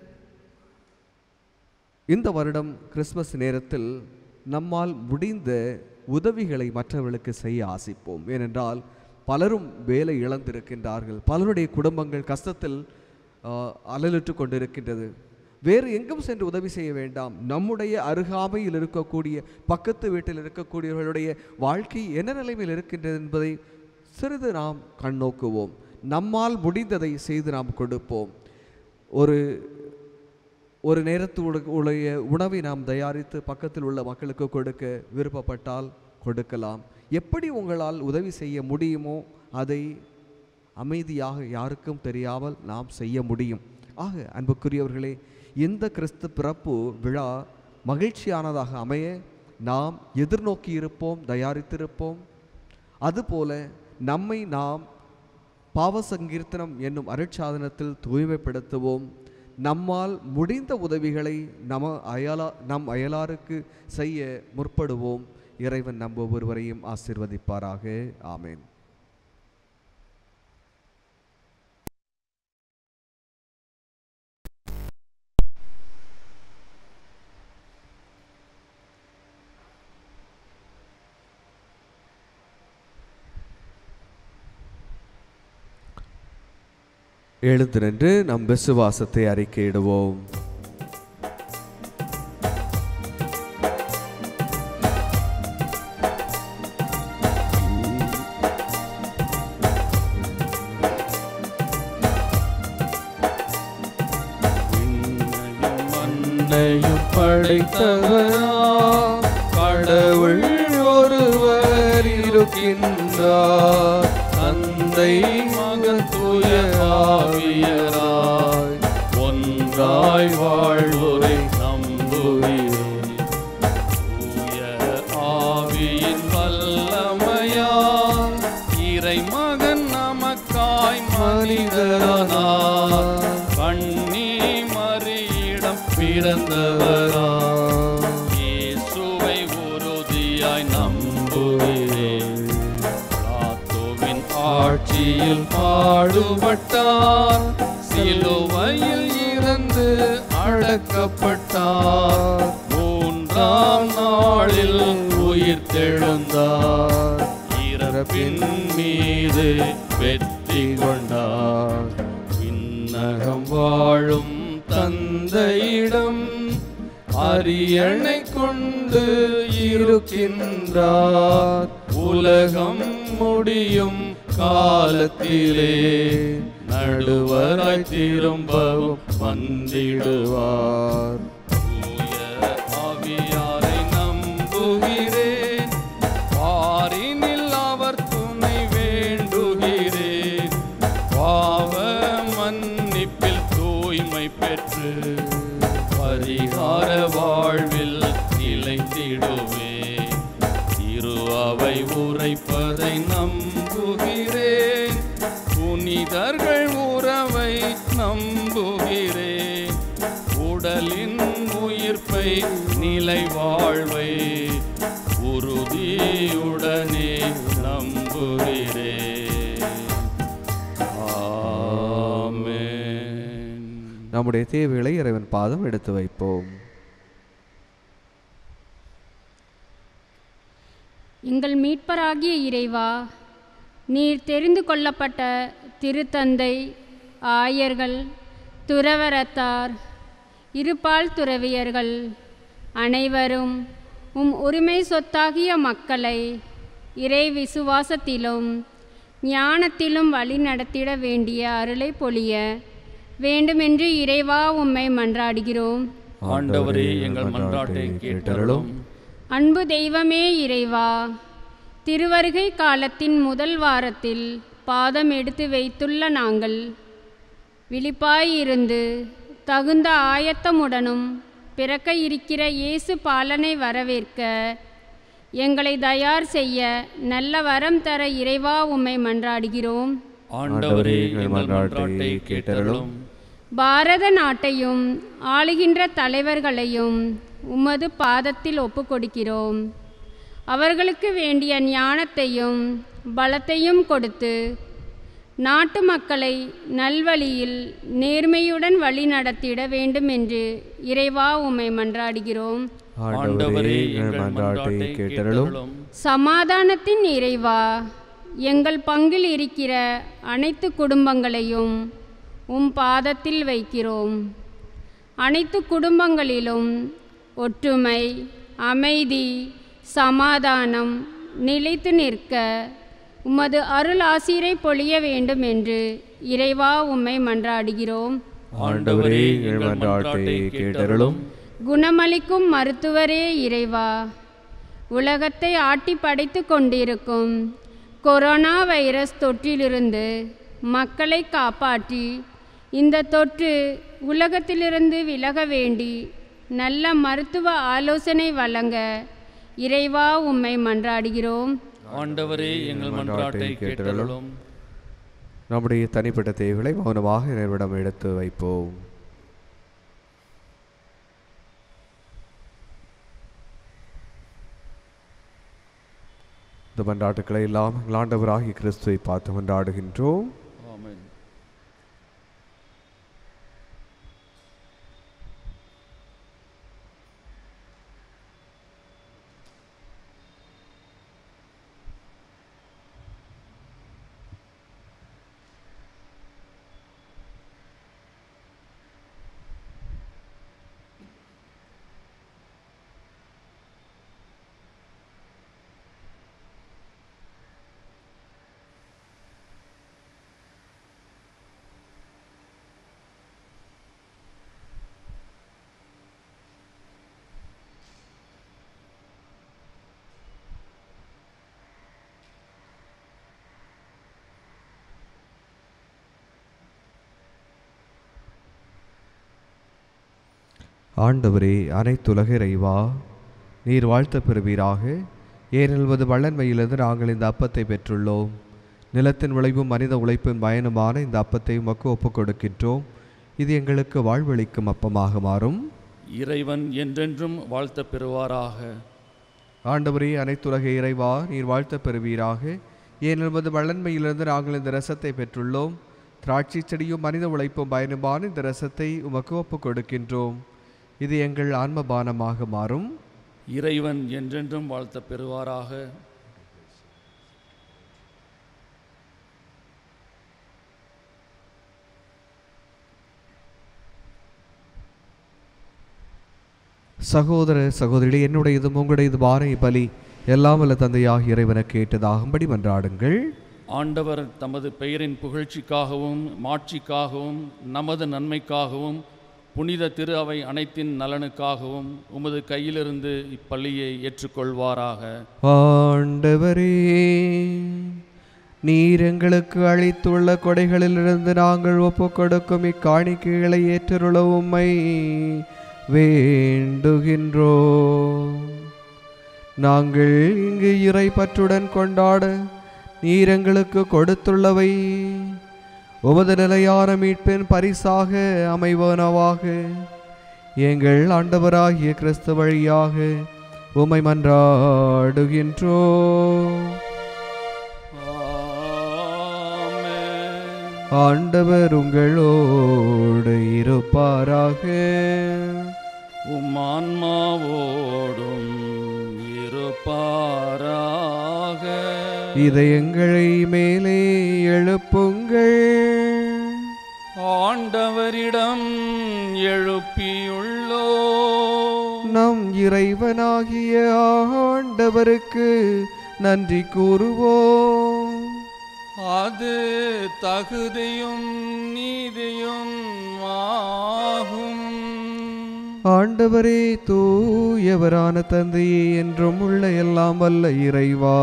B: இந்த வருடம் கிறிஸ்மஸ் நேரத்தில் நம்மால் முடிந்த உதவிகளை மற்றவர்களுக்கு செய்ய ஆசிப்போம் ஏனென்றால் பலரும் வேலை இழந்திருக்கின்றார்கள் பலருடைய குடும்பங்கள் கஷ்டத்தில் ஆஹ், அலலுற்று கொண்டிருக்கின்றது வேறு எங்கும் சென்று உதவி செய்ய வேண்டாம் நம்முடைய அருகாமையில் இருக்கக்கூடிய பக்கத்து வீட்டில் இருக்கக்கூடியவர்களுடைய வாழ்க்கை என்ன நிலைமையில் இருக்கின்றது என்பதை சிறிது நாம் கண்ணோக்குவோம் நம்மால் முடிந்ததை செய்து நாம் கொடுப்போம் ஒரு ஒரு நேரத்து உட- உடைய உணவை நாம் தயாரித்து பக்கத்தில் உள்ள மக்களுக்கு கொடுக்க விருப்பப்பட்டால் கொடுக்கலாம் எப்படி உங்களால் உதவி செய்ய முடியுமோ அதை அமைதியாக யாருக்கும் தெரியாமல் நாம் செய்ய முடியும் ஆக அன்புக்குரியவர்களே இந்த கிறிஸ்து பிறப்பு விழா மகிழ்ச்சியானதாக அமைய நாம் எதிர்நோக்கி இருப்போம் தயாரித்திருப்போம் அதுபோல நம்மை நாம் பாவ சங்கீர்த்தனம் என்னும் அருட்சாதனத்தில் தூய்மைப்படுத்துவோம் நம்மால் முடிந்த உதவிகளை நம அயலா நம் அயலாருக்கு செய்ய முற்படுவோம் இறைவன் நம் ஒவ்வொருவரையும் ஆசிர்வதிப்பாராக ஆமென் எழுந்து நின்று நம் விசுவாசத்தை அறிக்கையிடுவோம்
A: விண்ணையும் மண்ணையும் படைத்தவரா கடவுள் ஒருவர் இருக்கின்றார் தந்தை மகன் தூய ஆவியராய் ஒன்றாய் வாழ்வோரை நம்புகிறேன் தூய ஆவியின் வல்லமையால் இறை மகன் நம நம்புகிறேன் பிலாத்துவின் ஆட்சியில் பாடுபட்டார் சிலுவையில் இறந்து அடக்கப்பட்டார் மூன்றாம் நாளில் உயிர் தெழுந்தார் இறப்பின் மீது வெற்றி கொண்டார் விண்ணகம் வாழும் தந்தையிடம் அரியணை கொண்டு இருக்கின்றார் உலகம் முடியும் காலத்திலே நடுவராய் திரும்பவும் வந்திடுவார் தூய ஆவியாரை நம்புகிறேன் பாரினில் அவர் துணை வேண்டுகிறேன் பாவ மன்னிப்பில் தூய்மை பெற்று பரிகார வாழ்வில் நிலைத்திடுவேன் திரு அவை உரைப்பதை நம்புகிறேன் புனிதர்கள் உறவை நம்புகிறேன் உடலின் உயிர்ப்பை நிலை வாழ்வை உறுதியுடனே நம்புகிறேன் ஆமென்
B: நம்முடைய தேவைகளை இறைவன் பாதம் எடுத்து வைப்போம்
D: எங்கள் மீட்பராகிய இறைவா நீர் தெரிந்து கொள்ளப்பட்ட திருத்தந்தை ஆயர்கள் துறவரத்தார் இருபால் துறவியர்கள் அனைவரும் உம் உரிமை சொத்தாகிய மக்களை இறை விசுவாசத்திலும் ஞானத்திலும் வழி நடத்திட வேண்டிய அருளை பொழிய வேண்டுமென்று இறைவா உம்மை மன்றாடுகிறோம்
A: ஆண்டவரே எங்கள் மன்றாட்டை கேட்டருளும்
D: அன்பு தெய்வமே இறைவா திருவருகை காலத்தின் முதல் வாரத்தில் பாதம் எடுத்து வைத்துள்ள நாங்கள் விழிப்பாயிருந்து தகுந்த ஆயத்தமுடனும் பிறக்க இருக்கிற இயேசு பாலனை வரவேற்க எங்களை தயார் செய்ய நல்ல வரம் தர இறைவா உம்மை மன்றாடுகிறோம்
A: ஆண்டவரே எங்கள் மன்றாட்டை கேட்டருளும்
D: பாரத நாட்டையும் ஆளுகின்ற தலைவர்களையும் உமது பாதத்தில் ஒப்புக்கொடுக்கிறோம் அவர்களுக்கு வேண்டிய ஞானத்தையும் பலத்தையும் கொடுத்து நாட்டு மக்களை நல்வழியில் நேர்மையுடன் வழி நடத்திட வேண்டும் என்று இறைவா உம்மை மன்றாடுகிறோம்
A: ஆண்டவரே எங்கள் மன்றாட்டை கேட்டருளும்
D: சமாதானத்தின் இறைவா எங்கள் பங்கில் இருக்கிற அனைத்து குடும்பங்களையும் உம் பாதத்தில் வைக்கிறோம் அனைத்து குடும்பங்களிலும் ஒற்றுமை அமைதி சமாதானம் நிலைத்து நிற்க உமது அருள் ஆசீரை பொழிய வேண்டும் என்று இறைவா உம்மை மன்றாடுகிறோம்
A: ஆண்டவரே எங்கள் மன்றாட்டை கேட்டருளும்
D: குணமளிக்கும் மருத்துவரே இறைவா உலகத்தை ஆட்டி படைத்து கொண்டிருக்கும் கொரோனா வைரஸ் தொற்றிலிருந்து மக்களை காப்பாற்றி இந்த தொற்று உலகத்திலிருந்து விலக வேண்டி நல்ல மருத்துவ ஆலோசனை வழங்க இறைவா உம்மை மன்றாடுகிறோம்
A: ஆண்டவரே எங்கள் மன்றாட்டை கேட்டருளும்
B: நம்முடைய தனிப்பட்ட தேவைகளை மௌனமாக இறைவனிடம் எடுத்து வைப்போம் இந்த மன்றாட்டுக்களை எல்லாம் எங்கள் ஆண்டவராகிய கிறிஸ்துவை பார்த்து மன்றாடுகின்றோம்
A: ஆமென்
B: ஆண்டவரே அனைத்துலக இறைவா நீர் வாழ்த்த பெறுவீராக ஏனெல்வது வள்ளன்மையிலிருந்து நாங்கள் இந்த அப்பத்தை பெற்றுள்ளோம் நிலத்தின் விளைவும் மனித உழைப்பின் பயனுமான இந்த அப்பத்தை உமக்கு ஒப்புக் கொடுக்கின்றோம் இது எங்களுக்கு வாழ்வளிக்கும் அப்பமாக மாறும்
A: இறைவன் என்றென்றும் வாழ்த்த பெறுவாராக
B: ஆண்டவரே அனைத்துலக இறைவா நீர் வாழ்த்த பெறுவீராக ஏன் என்பது வளன்மையிலிருந்து நாங்கள் இந்த ரசத்தை பெற்றுள்ளோம் திராட்சை செடியும் மனித உழைப்பும் பயனுமான இந்த ரசத்தை உமக்கு ஒப்புக் கொடுக்கின்றோம் இது எங்கள் ஆன்மபானமாக மாறும்
A: இறைவன் என்றென்றும் வாழ்த்த பெறுவாராக
B: சகோதர சகோதரிகளே என்னுடையதும் உங்களுடையது பாறை பலி எல்லாம் வல்ல தந்தையாக இறைவனை கேட்டதாகும்படி மன்றாடுங்கள்
A: ஆண்டவர் தமது பெயரின் புகழ்ச்சிக்காகவும் மாட்சிக்காகவும் நமது நன்மைக்காகவும் புனித திரு அவை அனைத்தின் நலனுக்காகவும் உமது கையிலிருந்து இப்பள்ளியை ஏற்றுக்கொள்வாராக
B: ஆண்டவரே நீர் எங்களுக்கு அளித்துள்ள கொடைகளிலிருந்து நாங்கள் ஒப்புக் கொடுக்கும் இக்காணிக்கைகளை ஏற்றருள உம்மை வேண்டுகின்றோ நாங்கள் இங்கு இறை பற்றுடன் கொண்டாட நீர் எங்களுக்கு கொடுத்துள்ளவை உமது நிலையான மீட்பின் பரிசாக அமைவனவாக எங்கள் ஆண்டவராகிய கிறிஸ்து வழியாக உம்மை மன்றாடுகின்றோ
A: ஆமென்.
B: ஆண்டவர் உங்களோடு இருப்பாராக
A: உம் ஆன்மாவோடும் இருப்பாராக
B: இதயங்களை மேலே எழுப்புங்கள்
A: ஆண்டவரிடம் எழுப்பியுள்ளோ
B: நம் இறைவனாகிய ஆண்டவருக்கு நன்றி கூறுவோம்
A: அது தகுதியும் நீதியும் ஆகும்
B: ஆண்டவரே தூயவரான தந்தையே என்றும் உள்ள எல்லாம் வல்ல இறைவா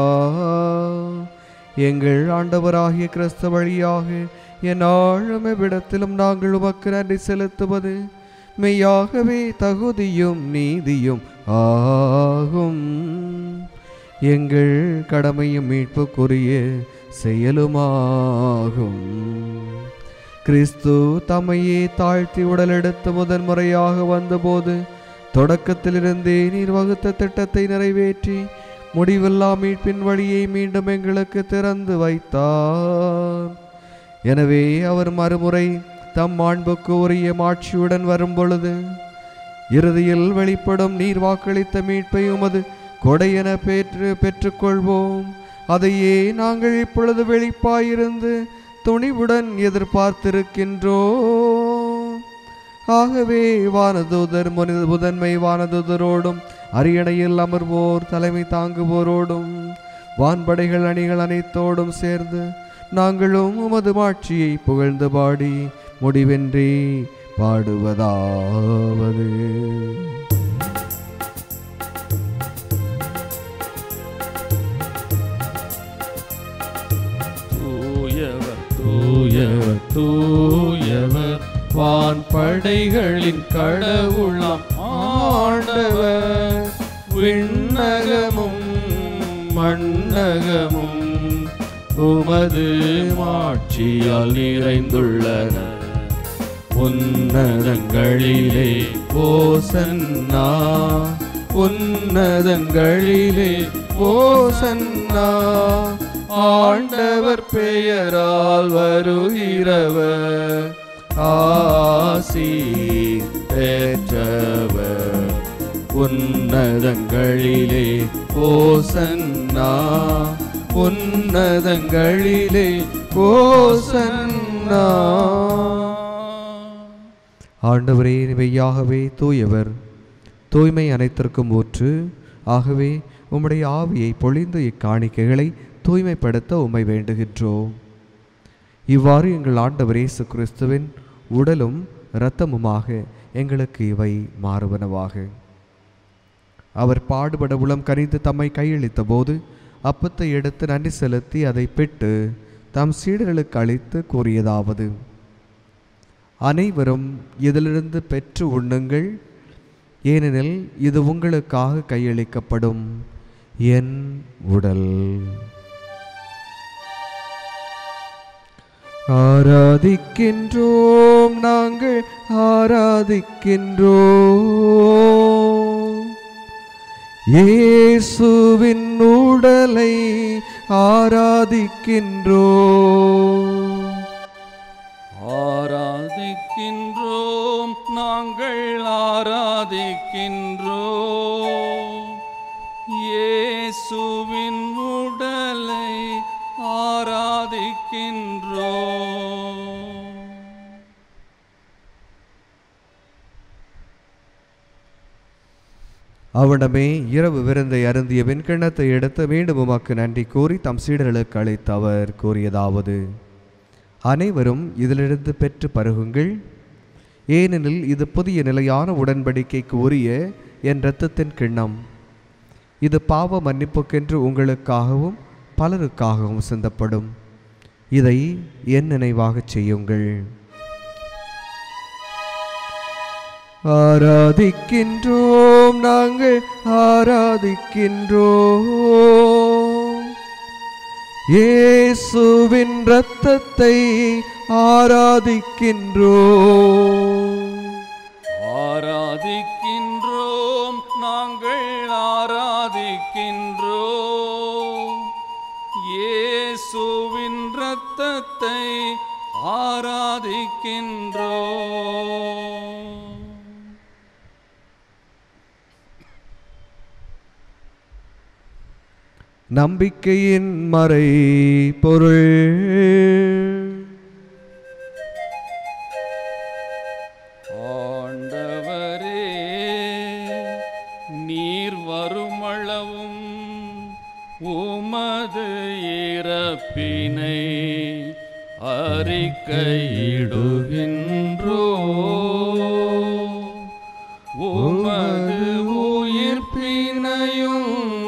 B: எங்கள் ஆண்டவராகிய கிறிஸ்து வழியாக என் ஆழமிடத்திலும் நாங்கள் உமக்கு நன்றி செலுத்துவது மெய்யாகவே தகுதியும் நீதியும் ஆகும் எங்கள் கடமையும் மீட்புக்குரிய செயலுமாகும் கிறிஸ்து தம்மையே தாழ்த்தி உடலெடுத்து முதன்முறையாக வந்தபோது தொடக்கத்திலிருந்தே நீர் வகுத்த திட்டத்தை நிறைவேற்றி முடிவில்லா மீட்பின் வழியை மீண்டும் எங்களுக்கு திறந்து வைத்தார் எனவே அவர் மறுமுறை தம் மாண்புக்கு உரிய மாட்சியுடன் வரும்பொழுது இறுதியில் வெளிப்படும் நீர் வாக்களித்த மீட்பை உமது கொடையென பெற்று பெற்றுக்கொள்வோம் அதையே நாங்கள் இப்பொழுது வெளிப்பாயிருந்து துணிவுடன் எதிர்பார்த்திருக்கின்றோம் ஆகவே வானதூதர் முனி- முதன்மை வானதூதரோடும் அரியணையில் அமர்வோர் தலைமை தாங்குவோரோடும் வான்படைகள் அணிகள் அனைத்தோடும் சேர்ந்து நாங்களும் உமது மாட்சியை புகழ்ந்து பாடி முடிவின்றி பாடுவதாவது
A: தூயவர் தூயவர் தூயவர் வான்படைகளின் கடவுளாம் ஆண்டவர் விண்ணகமும் மண்ணகமும் உமது மாட்சியால் நிறைந்துள்ளன உன்னதங்களிலே ஓசன்னா உன்னதங்களிலே ஓசன்னா ஆண்டவர் பெயரால் வருகிறவர் ஆசி பெற்றவர் உன்னதங்களிலே ஓசன்னா உன்னதங்களிலே ஓசன்னா ஆண்டவரே மெய்யாகவே தூயவர் தூய்மை அனைத்திற்கும் ஊற்று ஆகவே உம்முடைய ஆவியை பொழிந்து இக்காணிக்கைகளை தூய்மைப்படுத்த உம்மை வேண்டுகின்றோம் இவ்வாறு எங்கள் ஆண்டவர் இயேசு கிறிஸ்துவின் உடலும் இரத்தமுமாக எங்களுக்கு இவை மாறுவனவாக அவர் பாடுபட உளம் கனிந்து தம்மை கையளித்த போது அப்பத்தை எடுத்து நன்றி செலுத்தி அதை பிட்டு தம் சீடர்களுக்கு அளித்து கூறியதாவது அனைவரும் இதிலிருந்து பெற்று உண்ணுங்கள் ஏனெனில் இது உங்களுக்காக கையளிக்கப்படும் என் உடல் ஆராதிக்கின்றோம் நாங்கள் ஆராதிக்கின்றோம் இயேசுவின் உடலை ஆராதிக்கின்றோ
E: ஆராதிக்கின்றோம் நாங்கள் ஆராதிக்கின்றோம் இயேசுவின் உடலை ஆராதிக்கின்றோம்
A: அவனிடமே இரவு விருந்தை அருந்திய வெண்கிண்ணத்தை எடுத்து மீண்டும் உமக்கு நன்றி கூறி தம் சீடர்களுக்கு அளித்து அவர் கூறியதாவது அனைவரும் இதிலிருந்து பெற்று பருகுங்கள் ஏனெனில் இது புதிய நிலையான உடன்படிக்கைக்கு உரிய என் இரத்தத்தின் கிண்ணம் இது பாவ மன்னிப்புக்கென்று உங்களுக்காகவும் பலருக்காகவும் சிந்தப்படும் இதை என் நினைவாகச் செய்யுங்கள் ஆராதிக்கின்றோம் நாங்கள் ஆராதிக்கின்றோம் இயேசுவின் இரத்தத்தை ஆராதிக்கின்றோம்
E: ஆராதிக்கின்றோம் நாங்கள் ஆராதிக்கின்றோம் இயேசுவின் இரத்தத்தை ஆராதிக்கின்றோம்
A: நம்பிக்கையின் மறை பொருள்
E: ஆண்டவரே நீர் வருமளவும் உமது இறப்பினை அறிக்கையிடுகின்றோ உமது உயிர்ப்பினையும்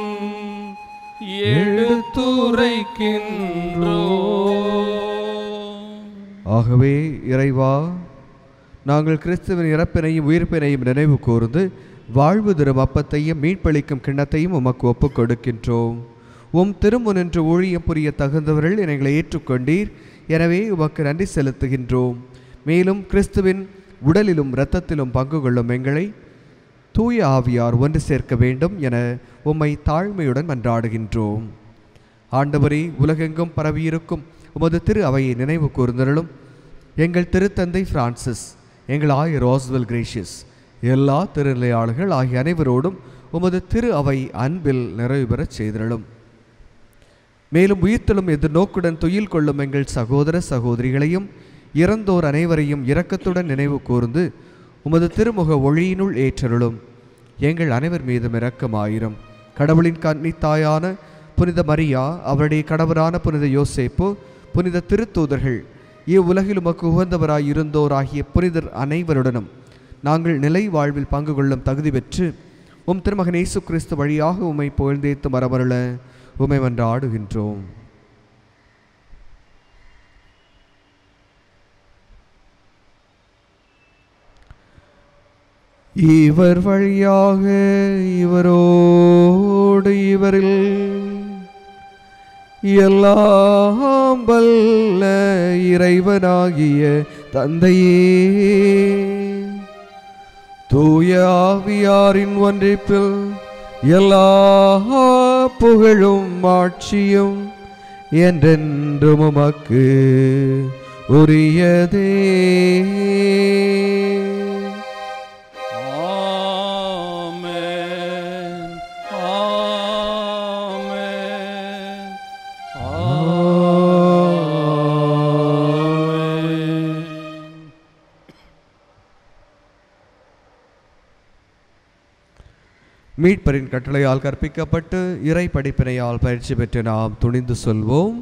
E: எடுத்துரைக்கின்றோ
A: ஆகவே இறைவா நாங்கள் கிறிஸ்துவின் இறப்பினையும் உயிர்ப்பினையும் நினைவு கூர்ந்து வாழ்வு தரும் அப்பத்தையும் மீட்பளிக்கும் கிண்ணத்தையும் உமக்கு ஒப்புக் கொடுக்கின்றோம் உம் திருமுனின்று ஊழியம் புரிய தகுந்தவர்கள் எங்களை ஏற்றுக்கொண்டீர் எனவே உமக்கு நன்றி செலுத்துகின்றோம் மேலும் கிறிஸ்துவின் உடலிலும் இரத்தத்திலும் பங்கு கொள்ளும் எங்களை தூய ஆவியார் ஒன்று சேர்க்க வேண்டும் என உம்மை தாழ்மையுடன் மன்றாடுகின்றோம் ஆண்டவரே உலகெங்கும் பரவியிருக்கும் உமது திரு அவையை நினைவு கூர்ந்தருளும் எங்கள் திருத்தந்தை பிரான்சிஸ் எங்கள் ஆயர் ரோஸ்வெல் கிரேஷியஸ் எல்லா திருநிலையாளர்கள் ஆகிய அனைவரோடும் உமது திரு அவை அன்பில் நிறைவு பெறச் செய்திருளும் மேலும் உயிர்த்தலும் எதிர்நோக்குடன் துயில் கொள்ளும் எங்கள் சகோதர சகோதரிகளையும் இறந்தோர் அனைவரையும் இரக்கத்துடன் நினைவு கூர்ந்து உமது திருமுக ஒளியினுள் ஏற்றருளும் எங்கள் அனைவர் மீதும் இரக்கமாயிரும் கடவுளின் கன்னித்தாயான புனித மரியா அவருடைய கணவரான புனித யோசேப்பு புனித திருத்தூதர்கள் இவ்வுலகில் உமக்கு உகந்தவராய் இருந்தோர் ஆகிய புனிதர் அனைவருடனும் நாங்கள் நிலை வாழ்வில் பங்கு கொள்ளும் தகுதி பெற்று உம் திருமகன் இயேசு கிறிஸ்து வழியாக உம்மை புகழ்ந்தேத்து மரமருள உம்மை மன்றாடுகின்றோம் இவர் வழியாக இவரோடு இவரில் எல்லாம் வல்ல இறைவனாகிய தந்தையே தூய ஆவியாரின் ஒன்றிப்பில் எல்லா புகழும் ஆட்சியும் என்றென்றும் உமக்கு உரியதே
E: ஆமென் ஆமென் ஆமென்
A: மீட்பரின் கட்டளையால் கற்பிக்கப்பட்டு இறை படிப்பினையால் பயிற்சி பெற்று நாம் துணிந்து சொல்வோம்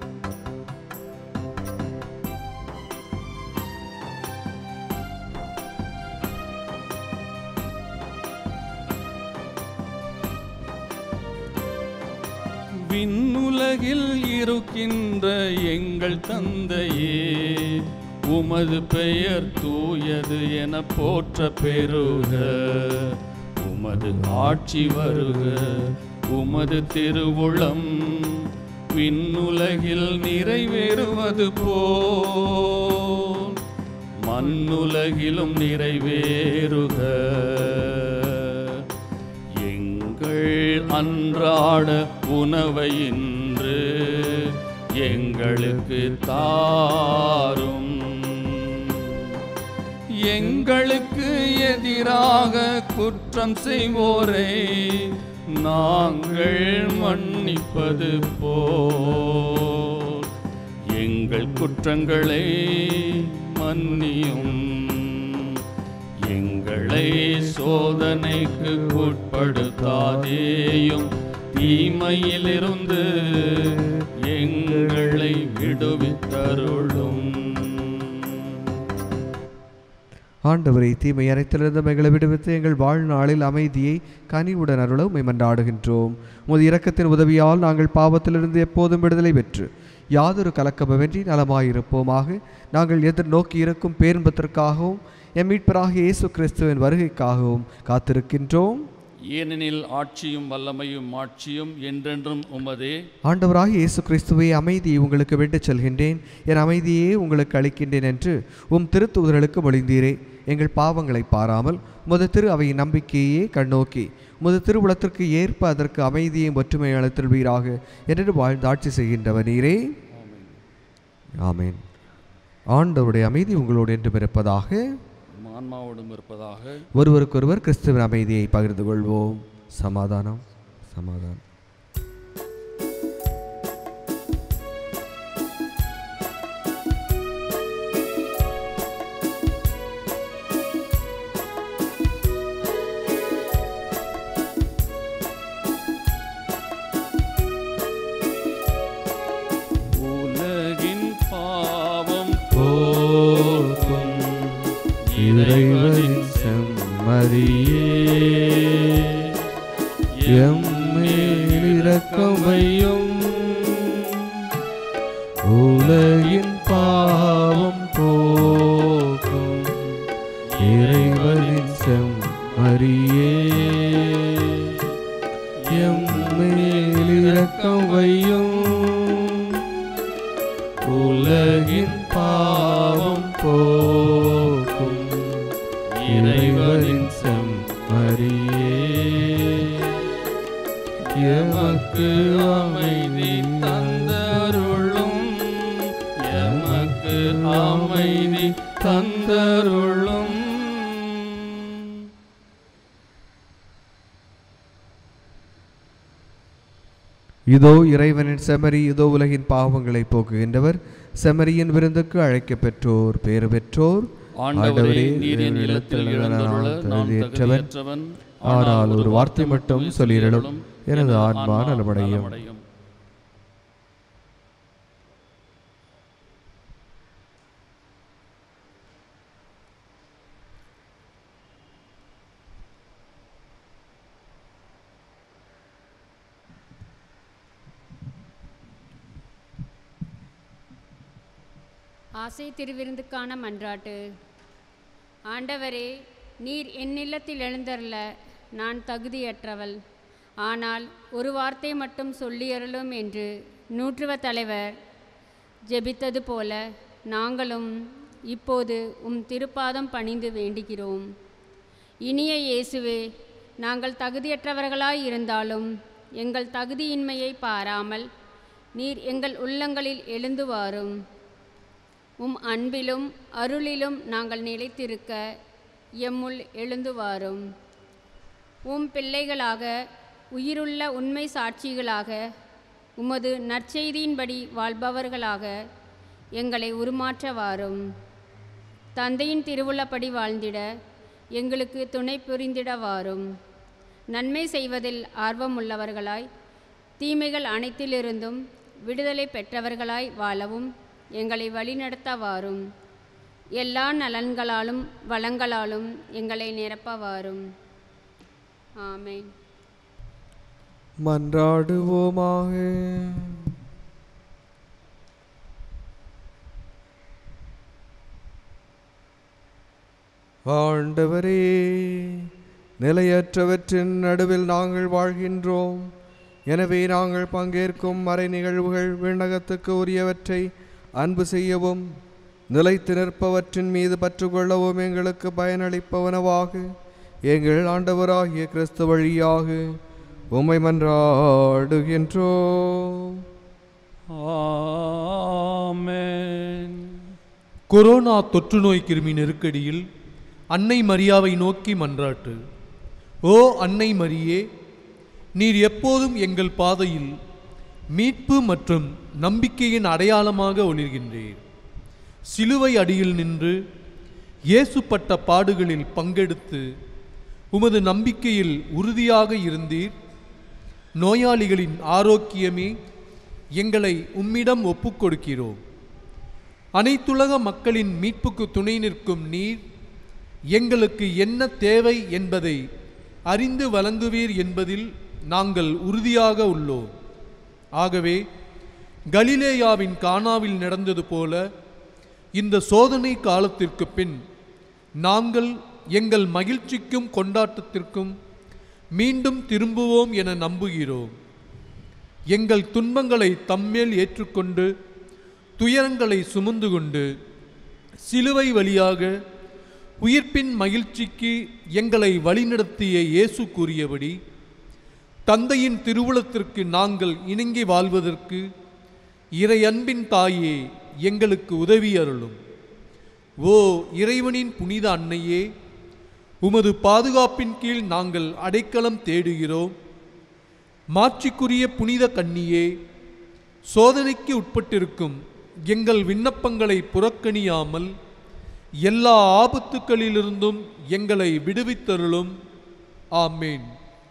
E: விண்ணுலகில் இருக்கின்ற எங்கள் தந்தையே உமது பெயர் தூயது என போற்ற பெறுக உமது ஆட்சி வருக உமது திருவுளம் விண்ணுலகில் நிறைவேறுவது போல் மண்ணுலகிலும் நிறைவேறுக எங்கள் அன்றாட உணவை இன்று எங்களுக்கு தாரும் எங்களுக்கு எதிராக குற்றம் செய்வோரை நாங்கள் மன்னிப்பது போல் எங்கள் குற்றங்களை மன்னியும் எங்களை சோதனைக்கு உட்படுத்தாதேயும் தீமையிலிருந்து எங்களை விடுவித்தருளும்
B: ஆண்டவரை தீமை அனைத்திலிருந்து எங்களை விடுவித்து எங்கள் வாழ்நாளில் அமைதியை கனிவுடன் அருள உம்மை மன்றாடுகின்றோம் உமது இரக்கத்தின் உதவியால் நாங்கள் பாவத்திலிருந்து எப்போதும் விடுதலை பெற்று யாதொரு கலக்கமின்றி நலமாயிருப்போமாக நாங்கள் எதிர்நோக்கி இருக்கும் பேரின்பத்திற்காகவும் எம் மீட்பராகிய இயேசு கிறிஸ்துவின் வருகைக்காகவும் காத்திருக்கின்றோம்
E: ஏனெனில் ஆட்சியும் வல்லமையும் மாட்சியும் என்றென்றும் உமதே
B: ஆண்டவராகிய இயேசு கிறிஸ்துவை அமைதியை உங்களுக்கு விட்டுச் செல்கின்றேன் என் அமைதியே உங்களுக்கு அளிக்கின்றேன் என்று உம் திருத்தூதர்களுக்கு மொழிந்தீரே எங்கள் பாவங்களை பாராமல் உமது திரு அவையின் நம்பிக்கையே கண்ணோக்கி உமது திருவுளத்திற்கு ஏற்ப அதற்கு அமைதியும் ஒற்றுமை அளித்தல்வீராக என்று வாழ்ந்து ஆட்சி செய்கின்றவர் நீரே ஆமென் ஆண்டவருடைய அமைதி உங்களோடு என்றும் இருப்பதாக
E: உம் ஆன்மாவோடும் இருப்பதாக
B: ஒருவருக்கொருவர் கிறிஸ்துவின் அமைதியை பகிர்ந்து கொள்வோம் சமாதானம் சமாதானம்
E: உலகின் பாவம்
B: போக்கும் இறைவனின் செம்மறியே எம்மேல் இரக்கம் வையும் உலகின் பாவம் போக்கும் இறைவனின் செம்மறியே எம்மேல் இரக்கம் வையும் உலகின் பாவம் போக்கும் இறைவனின் செம்மறியே எமக்கு அமைதி
E: தந்தருளும் எமக்கு அமைதி தந்தருளும்
B: இதோ இறைவனின் செமரி இதோ உலகின் பாவங்களை போக்குகின்றவர் செமரியின் விருந்துக்கு அழைக்கப் பெற்றோர் பேறு பெற்றோர்
E: ஆண்டவரே நீர் என் இல்லத்தில் எழுந்தருள நான் தகுதியற்றவன்
B: ஆனால் ஒரு வார்த்தை மட்டும் சொல்லிடலும் எனது ஆன்மா நலமடையும்
D: ஆசை திருவிருந்துக்கான மன்றாட்டு ஆண்டவரே நீர் என் இல்லத்தில் எழுந்தருள நான் தகுதியற்றவள் ஆனால் ஒரு வார்த்தை மட்டும் சொல்லியருளும் என்று நூற்றுவ தலைவர் ஜெபித்தது போல நாங்களும் இப்போது உம் திருப்பாதம் பணிந்து வேண்டுகிறோம் இனிய இயேசுவே நாங்கள் தகுதியற்றவர்களாய் இருந்தாலும் எங்கள் தகுதியின்மையை பாராமல் நீர் எங்கள் உள்ளங்களில் எழுந்து வாரும் உம் அன்பிலும் அருளிலும் நாங்கள் நிலைத்திருக்க எம்முள் எழுந்து வாரும் உம் பிள்ளைகளாக உயிருள்ள உண்மை சாட்சிகளாக உமது நற்செய்தியின்படி வாழ்பவர்களாக எங்களை உருமாற்ற வாரும் தந்தையின் திருவுள்ளப்படி வாழ்ந்திட எங்களுக்கு துணை புரிந்திட வாரும் நன்மை செய்வதில் ஆர்வமுள்ளவர்களாய் தீமைகள் அனைத்திலிருந்தும் விடுதலை பெற்றவர்களாய் வாழவும் எங்களை வழிநடத்த வாரும் எல்லா நலன்களாலும் வளங்களாலும் எங்களை நிரப்ப வாரும் ஆமென்
B: மன்றாடுவோமாக ஆண்டவரே நிலையற்றவற்றின் நடுவில் நாங்கள் வாழ்கின்றோம் எனவே நாங்கள் பங்கேற்கும் மறை நிகழ்வுகள் விண்ணகத்துக்கு உரியவற்றை அன்பு செய்யவும் நிலைத்து நிற்பவற்றின் மீது பற்றுக்கொள்ளவும் எங்களுக்கு பயனளிப்பவனவாக எங்கள் ஆண்டவராகிய கிறிஸ்து வழியாக
A: உம்மை மன்றாடுகின்றோம்
E: ஆமென்
C: கொரோனா தொற்று நோய் கிருமி நெருக்கடியில் அன்னை மரியாவை நோக்கி மன்றாட்டு ஓ அன்னை மரியே நீர் எப்போதும் எங்கள் பாதையில் மீட்பு மற்றும் நம்பிக்கையின் அடையாளமாக ஒளிர்கின்றீர் சிலுவை அடியில் நின்று இயேசுப்பட்ட பாடுகளில் பங்கெடுத்து உமது நம்பிக்கையில் உறுதியாக இருந்தீர் நோயாளிகளின் ஆரோக்கியமே எங்களை உம்மிடம் ஒப்புக்கொடுக்கிறோம் அனைத்துலக மக்களின் மீட்புக்கு துணை நிற்கும் நீர் எங்களுக்கு என்ன தேவை என்பதை அறிந்து வழங்குவீர் என்பதில் நாங்கள் உறுதியாக உள்ளோம் ஆகவே கலிலேயாவின் கானாவில் நடந்தது போல இந்த சோதனை காலத்திற்கு பின் நாங்கள் எங்கள் மகிழ்ச்சிக்கும் கொண்டாட்டத்திற்கும் மீண்டும் திரும்புவோம் என நம்புகிறோம் எங்கள் துன்பங்களை தம்மேல் ஏற்றுக்கொண்டு துயரங்களை சுமந்து கொண்டு சிலுவை வழியாக உயிர்ப்பின் மகிழ்ச்சிக்கு எங்களை வழிநடத்திய இயேசு கூறியபடி தந்தையின் திருவுளத்திற்கு நாங்கள் இணங்கி வாழ்வதற்கு இறை அன்பின் தாயே எங்களுக்கு உதவி அருளும் ஓ இறைவனின் புனித அன்னையே உமது பாதுகாப்பின் கீழ் நாங்கள் அடைக்கலம் தேடுகிறோம் மாட்சிக்குரிய புனித கன்னியே சோதனைக்கு உட்பட்டிருக்கும் எங்கள் விண்ணப்பங்களை புறக்கணியாமல் எல்லா ஆபத்துக்களிலிருந்தும் எங்களை விடுவித்தருளும் ஆமேன்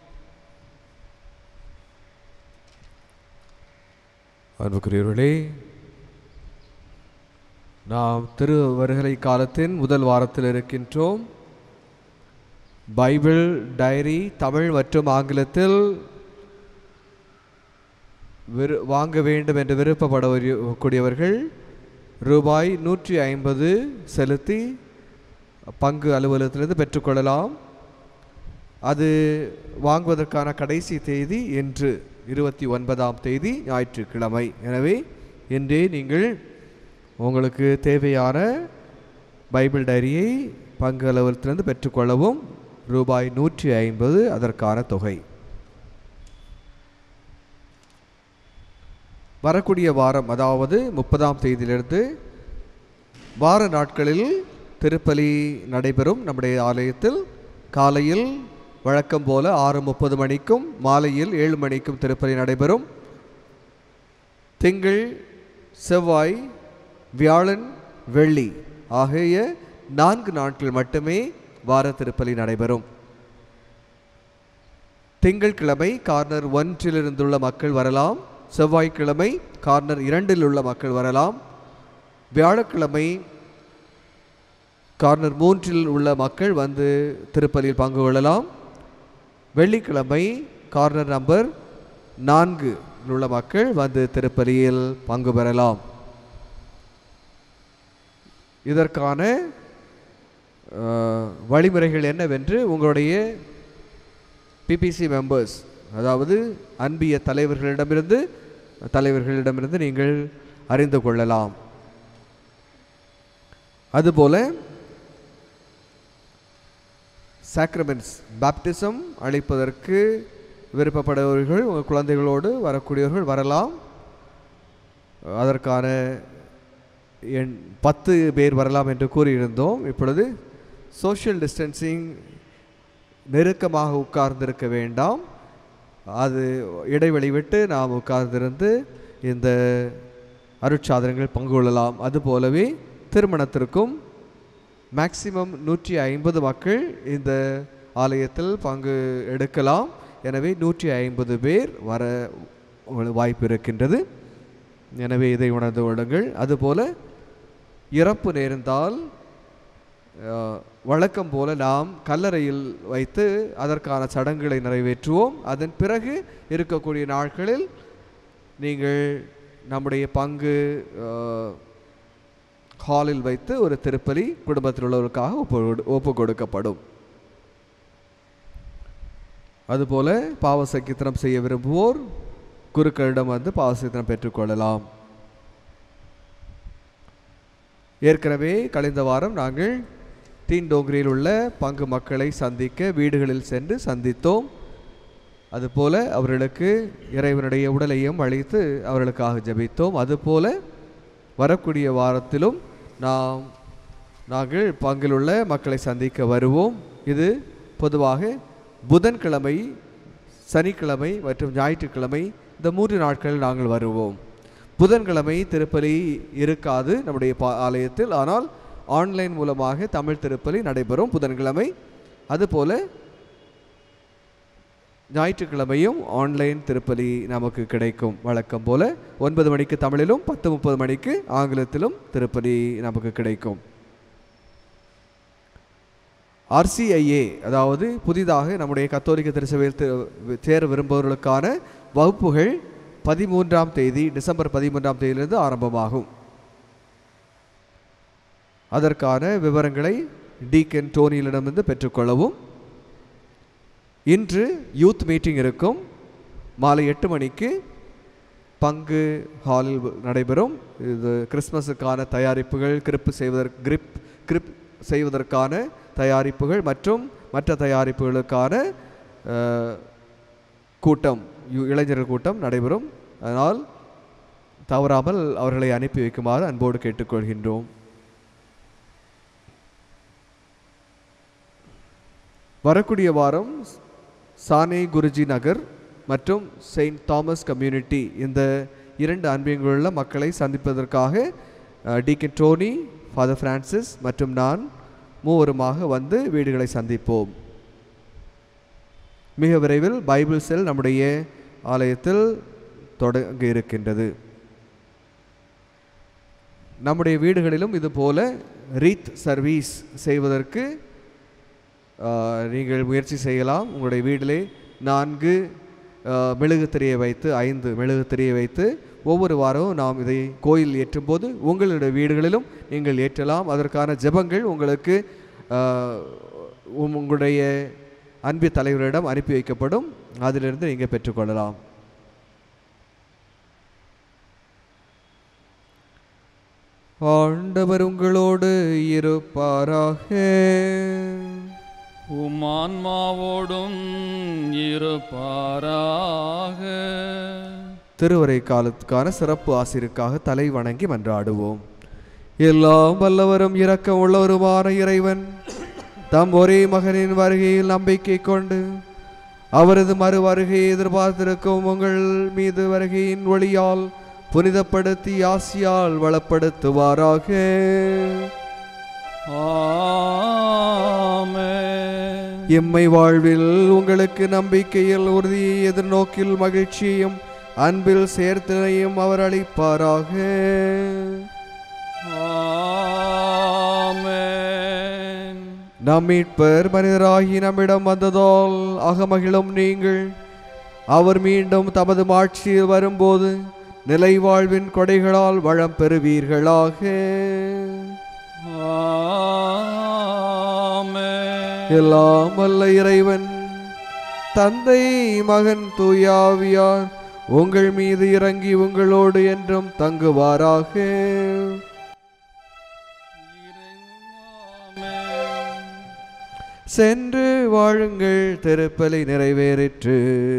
A: அன்புக்குரியவர்களே நாம் திரு வருகை காலத்தின் முதல் வாரத்தில் இருக்கின்றோம் பைபிள் டைரி தமிழ் மற்றும் ஆங்கிலத்தில் விரு வாங்க வேண்டும் என்று விருப்பப்பட கூடியவர்கள் ரூபாய் நூற்றி ஐம்பது செலுத்தி பங்கு அலுவலகத்திலிருந்து பெற்றுக்கொள்ளலாம் அது வாங்குவதற்கான கடைசி தேதி இன்று இருபத்தி ஒன்பதாம் தேதி ஞாயிற்றுக்கிழமை எனவே இன்றே நீங்கள் உங்களுக்கு தேவையான பைபிள் டைரியை பங்கு அலுவலகத்திலிருந்து பெற்றுக்கொள்ளவும் ரூபாய் நூற்றி ஐம்பது அதற்கான தொகை வரக்கூடிய வாரம் அதாவது முப்பதாம் தேதியிலிருந்து வார நாட்களில் திருப்பலி நடைபெறும் நம்முடைய ஆலயத்தில் காலையில் வழக்கம் போல ஆறு முப்பது மணிக்கும் மாலையில் ஏழு மணிக்கும் திருப்பலி நடைபெறும் திங்கள் செவ்வாய் வியாழன் வெள்ளி ஆகிய நான்கு நாட்கள் மட்டுமே வார திருப்பலி நடைபெறும் திங்கட்கிழமை கார்னர் ஒன்றில் இருந்துள்ள மக்கள் வரலாம் செவ்வாய்க்கிழமை கார்னர் இரண்டில் உள்ள மக்கள் வரலாம் வியாழக்கிழமை கார்னர் மூன்றில் உள்ள மக்கள் வந்து திருப்பலியில் பங்கு கொள்ளலாம் வெள்ளிக்கிழமை கார்னர் நம்பர் நான்கு உள்ள மக்கள் வந்து திருப்பலியில் பங்கு பெறலாம் இதற்கான அஹ், வழிமுறைகள் என்னவென்று உங்களுடைய பிபிசி மெம்பர்ஸ் அதாவது அன்பிய தலைவர்களிடமிருந்து தலைவர்களிடமிருந்து நீங்கள் அறிந்து கொள்ளலாம் அதுபோல சாக்ரமெண்ட்ஸ் பாப்டிசம் அளிப்பதற்கு விருப்பப்படுபவர்கள் உங்கள் குழந்தைகளோடு வரக்கூடியவர்கள் வரலாம் அதற்கான எண் பத்து பேர் வரலாம் என்று கூறியிருந்தோம் இப்பொழுது சோஷியல் டிஸ்டன்சிங் நெருக்கமாக உட்கார்ந்திருக்க வேண்டாம் அது இடைவெளி விட்டு நாம் உட்கார்ந்திருந்து இந்த அருட்சாதனங்கள் பங்கு கொள்ளலாம் அதுபோலவே திருமணத்திற்கும் மேக்சிமம் நூற்றி ஐம்பது மக்கள் இந்த ஆலயத்தில் பங்கு எடுக்கலாம் எனவே நூற்றி ஐம்பது பேர் வர உங்களுக்கு வாய்ப்பு இருக்கின்றது எனவே இதை உணர்ந்து கொள்ளுங்கள் அதுபோல இறப்பு நேர்ந்தால் அஹ், வழக்கம் போல நாம் கல்லறையில் வைத்து அதற்கான சடங்குகளை நிறைவேற்றுவோம் அதன் பிறகு இருக்கக்கூடிய நாட்களில் நீங்கள் நம்முடைய பங்கு அஹ், ஹாலில் வைத்து ஒரு திருப்பலி குடும்பத்தில் உள்ளவருக்காக ஒப்பு கொடு- ஒப்பு கொடுக்கப்படும் அதுபோல பாவ சக்கித்திரம் செய்ய விரும்புவோர் குருக்களிடம் வந்து பாவ சக்கித்திரம் பெற்றுக்கொள்ளலாம் ஏற்கனவே கழிந்த வாரம் நாங்கள் தீண்டோங்கிரியில் உள்ள பங்கு மக்களை சந்திக்க வீடுகளில் சென்று சந்தித்தோம்
B: அதுபோல அவர்களுக்கு இறைவனுடைய உடலையும் அளித்து அவர்களுக்காக ஜெபித்தோம் அதுபோல வரக்கூடிய வாரத்திலும் நாம் நாங்கள் பங்கிலுள்ள மக்களை சந்திக்க வருவோம் இது பொதுவாக புதன்கிழமை சனிக்கிழமை மற்றும் ஞாயிற்றுக்கிழமை இந்த மூன்று நாட்களில் நாங்கள் வருவோம் புதன்கிழமை திருப்பலி இருக்காது நம்முடைய பா ஆலயத்தில் ஆனால் ஆன்லைன் மூலமாக தமிழ் திருப்பலி நடைபெறும் புதன்கிழமை அதுபோல ஞாயிற்றுக்கிழமையும் ஆன்லைன் திருப்பலி நமக்கு கிடைக்கும் வழக்கம் போல ஒன்பது மணிக்கு தமிழிலும் பத்து முப்பது மணிக்கு ஆங்கிலத்திலும் திருப்பலி நமக்கு கிடைக்கும் ஆர்சிஐஏ அதாவது புதிதாக நம்முடைய கத்தோலிக்க திருச்சபையில் தி- சேர விரும்புபவர்களுக்கான வகுப்புகள் பதிமூன்றாம் தேதி டிசம்பர் பதிமூன்றாம் தேதியிலிருந்து ஆரம்பமாகும் அதற்கான விவரங்களை டீக்கன் டோனியிலிடமிருந்து பெற்றுக்கொள்ளவும் இன்று யூத் மீட்டிங் இருக்கும் மாலை எட்டு மணிக்கு பங்கு ஹாலில் நடைபெறும் இது கிறிஸ்மஸுக்கான தயாரிப்புகள் கிரிப் செய்வதற்கு கிரிப் கிரிப் செய்வதற்கான தயாரிப்புகள் மற்றும் மற்ற தயாரிப்புகளுக்கான அஹ், கூட்டம் யு- இளைஞர்கள் கூட்டம் நடைபெறும் அதனால் தவறாமல் அவர்களை அனுப்பி வைக்குமாறு அன்போடு கேட்டுக்கொள்கின்றோம் வரக்கூடிய வாரம் சானே குருஜி நகர் மற்றும் செயின்ட் தாமஸ் கம்யூனிட்டி இந்த இரண்டு அன்பியங்களுள்ள மக்களை சந்திப்பதற்காக டிகன் டோனி ஃபாதர் பிரான்சிஸ் மற்றும் நான் மூவருமாக வந்து வீடுகளை சந்திப்போம் மிக விரைவில் பைபிள் செல் நம்முடைய ஆலயத்தில் தொடங்க இருக்கின்றது நம்முடைய வீடுகளிலும் இதுபோல ரீத் சர்வீஸ் செய்வதற்கு ஆஹ், நீங்கள் முயற்சி செய்யலாம் உங்களுடைய வீட்டிலே நான்கு ஆஹ், மெழுகுத்திரையை வைத்து ஐந்து மெழுகுத்திரையை வைத்து ஒவ்வொரு வாரமும் நாம் இதை கோயில் ஏற்றும்போது உங்களுடைய வீடுகளிலும் நீங்கள் ஏற்றலாம் அதற்கான ஜெபங்கள் உங்களுக்கு ஆஹ், உம் உங்களுடைய அன்பு தலைவரிடம் அனுப்பி வைக்கப்படும் அதிலிருந்து நீங்கள் பெற்றுக்கொள்ளலாம் ஆண்டவர் உங்களோடு இருப்பாராக
E: உம் ஆன்மாவோடும் இருப்பாராக
B: திருவரை காலத்துக்கான சிறப்பு ஆசிரியருக்காக தலை வணங்கி மன்றாடுவோம் எல்லாம் வல்லவரும் இரக்கம் உள்ளவருமான இறைவன் தம் ஒரே மகனின் வருகையில் நம்பிக்கை கொண்டு அவரது மறு வருகையை எதிர்பார்த்திருக்கும் உங்கள் மீது வருகையின் ஒளியால் புனிதப்படுத்தி ஆசியால் வளப்படுத்துவாராக
E: ஆமென்
B: எம்மை வாழ்வில் உங்களுக்கு நம்பிக்கையில் உறுதியை எதிர்நோக்கில் மகிழ்ச்சியையும் அன்பில் சேர்த்தனையும் அவர் அளிப்பாராக
E: ஆமென்
B: நம் மீட்பர் மனிதராகி நம்மிடம் வந்ததால் அகமகிழும் நீங்கள் அவர் மீண்டும் தமது மாட்சியில் வரும்போது நிலை வாழ்வின் கொடைகளால் வளம் பெறுவீர்களாக
E: ஆமென்
B: எல்லாம் வல்ல இறைவன் தந்தை மகன் தூயாவியார் உங்கள் மீது இறங்கி உங்களோடு என்றும் தங்குவாராக
E: ஆமென்
B: சென்று வாழுங்கள் திருப்பலி நிறைவேறிற்று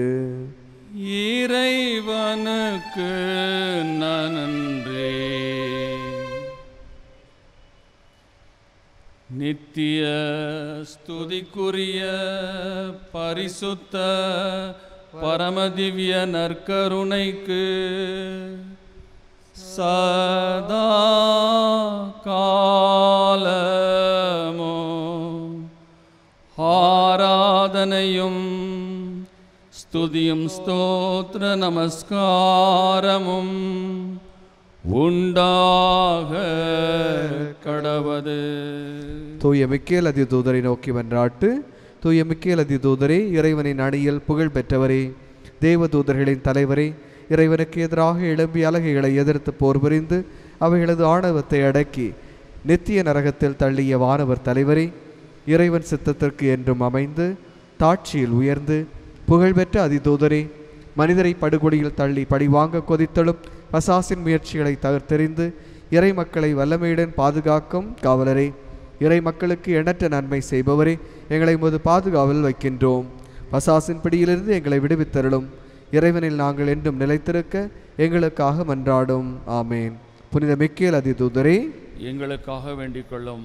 E: இறைவனுக்கு நன்றி நித்திய ஸ்துதிக்குரிய பரிசுத்த பரமதிவ்ய நற்கருணைக்கு சதா காலமோ ஆராதனையும் ஸ்துதியும் ஸ்தோத்திர நமஸ்காரமும் உண்டாக கடவது
B: தூய மிக்கேல் அதி தூதரை நோக்கி வென்றாட்டு தூய மிக்கேல் அதி தூதரே இறைவனின் அணியில் புகழ் பெற்றவரே தேவ தூதர்களின் தலைவரே இறைவனுக்கு எதிராக எழும்பி அலகைகளை எதிர்த்து போர் புரிந்து அவைகளது ஆணவத்தை அடக்கி நித்திய நரகத்தில் தள்ளிய வானவர் தலைவரே இறைவன் சித்தத்திற்கு என்றும் அமைந்து தாட்சியில் உயர்ந்து புகழ்பெற்ற அதிதூதரே மனிதரை படுகொடியில் தள்ளி பழிவாங்க கொதித்தழும் பசாசின் முயற்சிகளை தகர்த்தெறிந்து இறை மக்களை வல்லமையுடன் பாதுகாக்கும் காவலரே இறை மக்களுக்கு எண்ணற்ற நன்மை செய்பவரே எங்களை உமது பாதுகாவல் வைக்கின்றோம் பசாசின் பிடியிலிருந்து எங்களை விடுவித்தருளும் இறைவனில் நாங்கள் என்றும் நிலைத்திருக்க எங்களுக்காக மன்றாடும் ஆமேன் புனித மிக்கேல் அதிதூதரே
E: எங்களுக்காக வேண்டிக் கொள்ளும்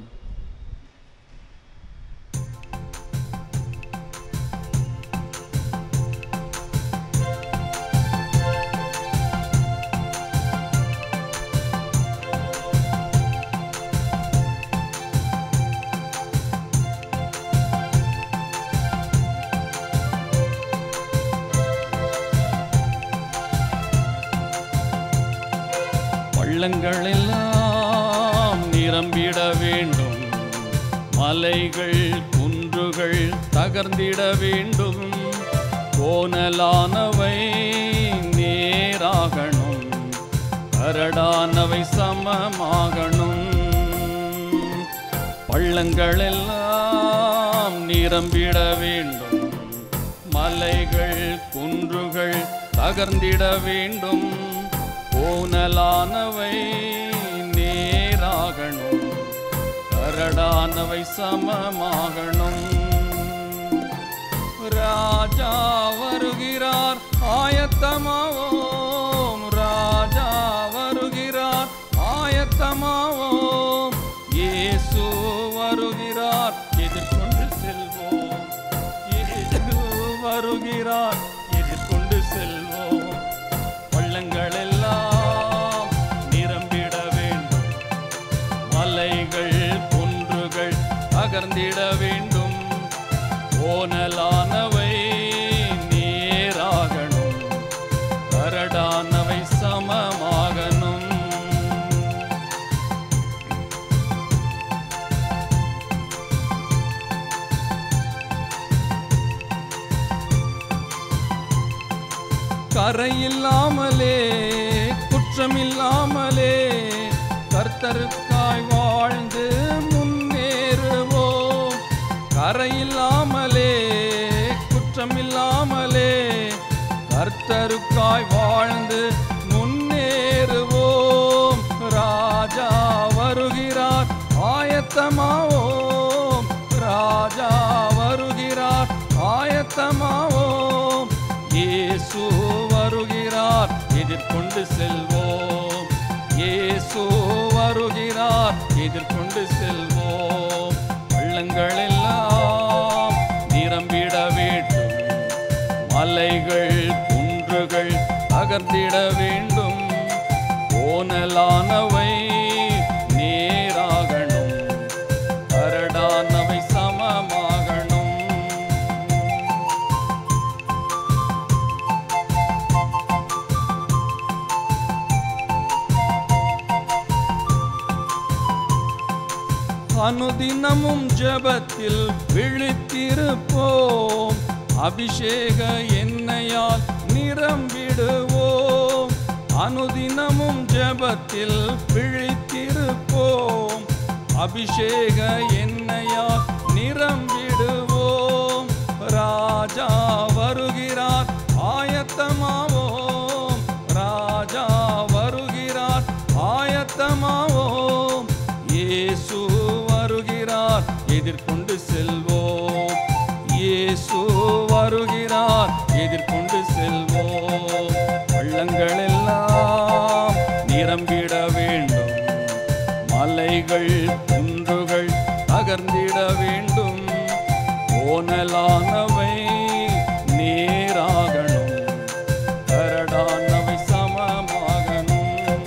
E: பள்ளங்கள் எல்லாம் நிரம்பிட வேண்டும் மலைகள் குன்றுகள் தகர்ந்திட வேண்டும் கோணலானவை நேராகணும் கரடானவை சமமாகணும் பள்ளங்கள் எல்லாம் நிரம்பிட வேண்டும் மலைகள் குன்றுகள் தகர்ந்திட வேண்டும் கோணலானவை நேராகணும் கரடானவை சமமாகணும் ராஜா வருகிறார் ஆயத்தமாவோம் ராஜா வருகிறார் ஆயத்தமாவோம் இயேசு வருகிறார் எதிர்கொண்டு செல்வோம் இயேசு வருகிறார் எதிர்கொண்டு செல்வோம் பள்ளங்கள் எல்லாம் நிரம்பிட வேண்டும் மலைகள் குன்றுகள் அகர்ந்திட வேண்டும் ஓனலானவை நேராகணும் கரடானவை சமமாகணும் கரையில்லாமலே குற்றமில்லாமலே கர்த்தருக்காய் வாழ்ந்து முன்னேறுவோம் கரையில்லாமலே குற்றமில்லாமலே கர்த்தருக்காய் வாழ்ந்து முன்னேறுவோம் ராஜா வருகிறார் ஆயத்தமாவோம் ராஜா வருகிறார் ஆயத்தமாவோம் இயேசு வருகிறார் எதிர்கொண்டு செல்வோம் இயேசு வருகிறார் எதிர்கொண்டு செல்வோம் பள்ளங்கள் எல்லாம் நிரம்பிட வேண்டும் மலைகள் குன்றுகள் அகர்ந்திட வேண்டும் கோணலானவை நேராகணும் கரடானவை சமமாகணும் அனுதினமும் ஜெபத்தில் விழித்திருப்போம் அபிஷேக எண்ணெயால் நிரம்பிடுவோம் அனுதினமும் ஜெபத்தில் விழித்திருப்போம் அபிஷேக எண்ணெயால் நிரம்பிடுவோம் ராஜா வருகிறார் ஆயத்தமாவோம் ராஜா வருகிறார் ஆயத்தமாவோம் இயேசு வருகிறார் எதிர்கொண்டு செல்வோம் இயேசு வருகிறார் எதிர்கொண்டு செல்வோம் பள்ளங்கள் எல்லாம் நிரம்பிட வேண்டும் மலைகள் குன்றுகள் தகர்ந்திட வேண்டும் கோணலானவை நேராகணும் கரடானவை சமமாகணும்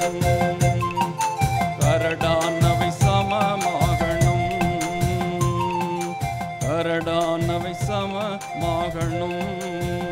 E: கரடானவை சமமாகணும் கரடானவை சமமாகணும்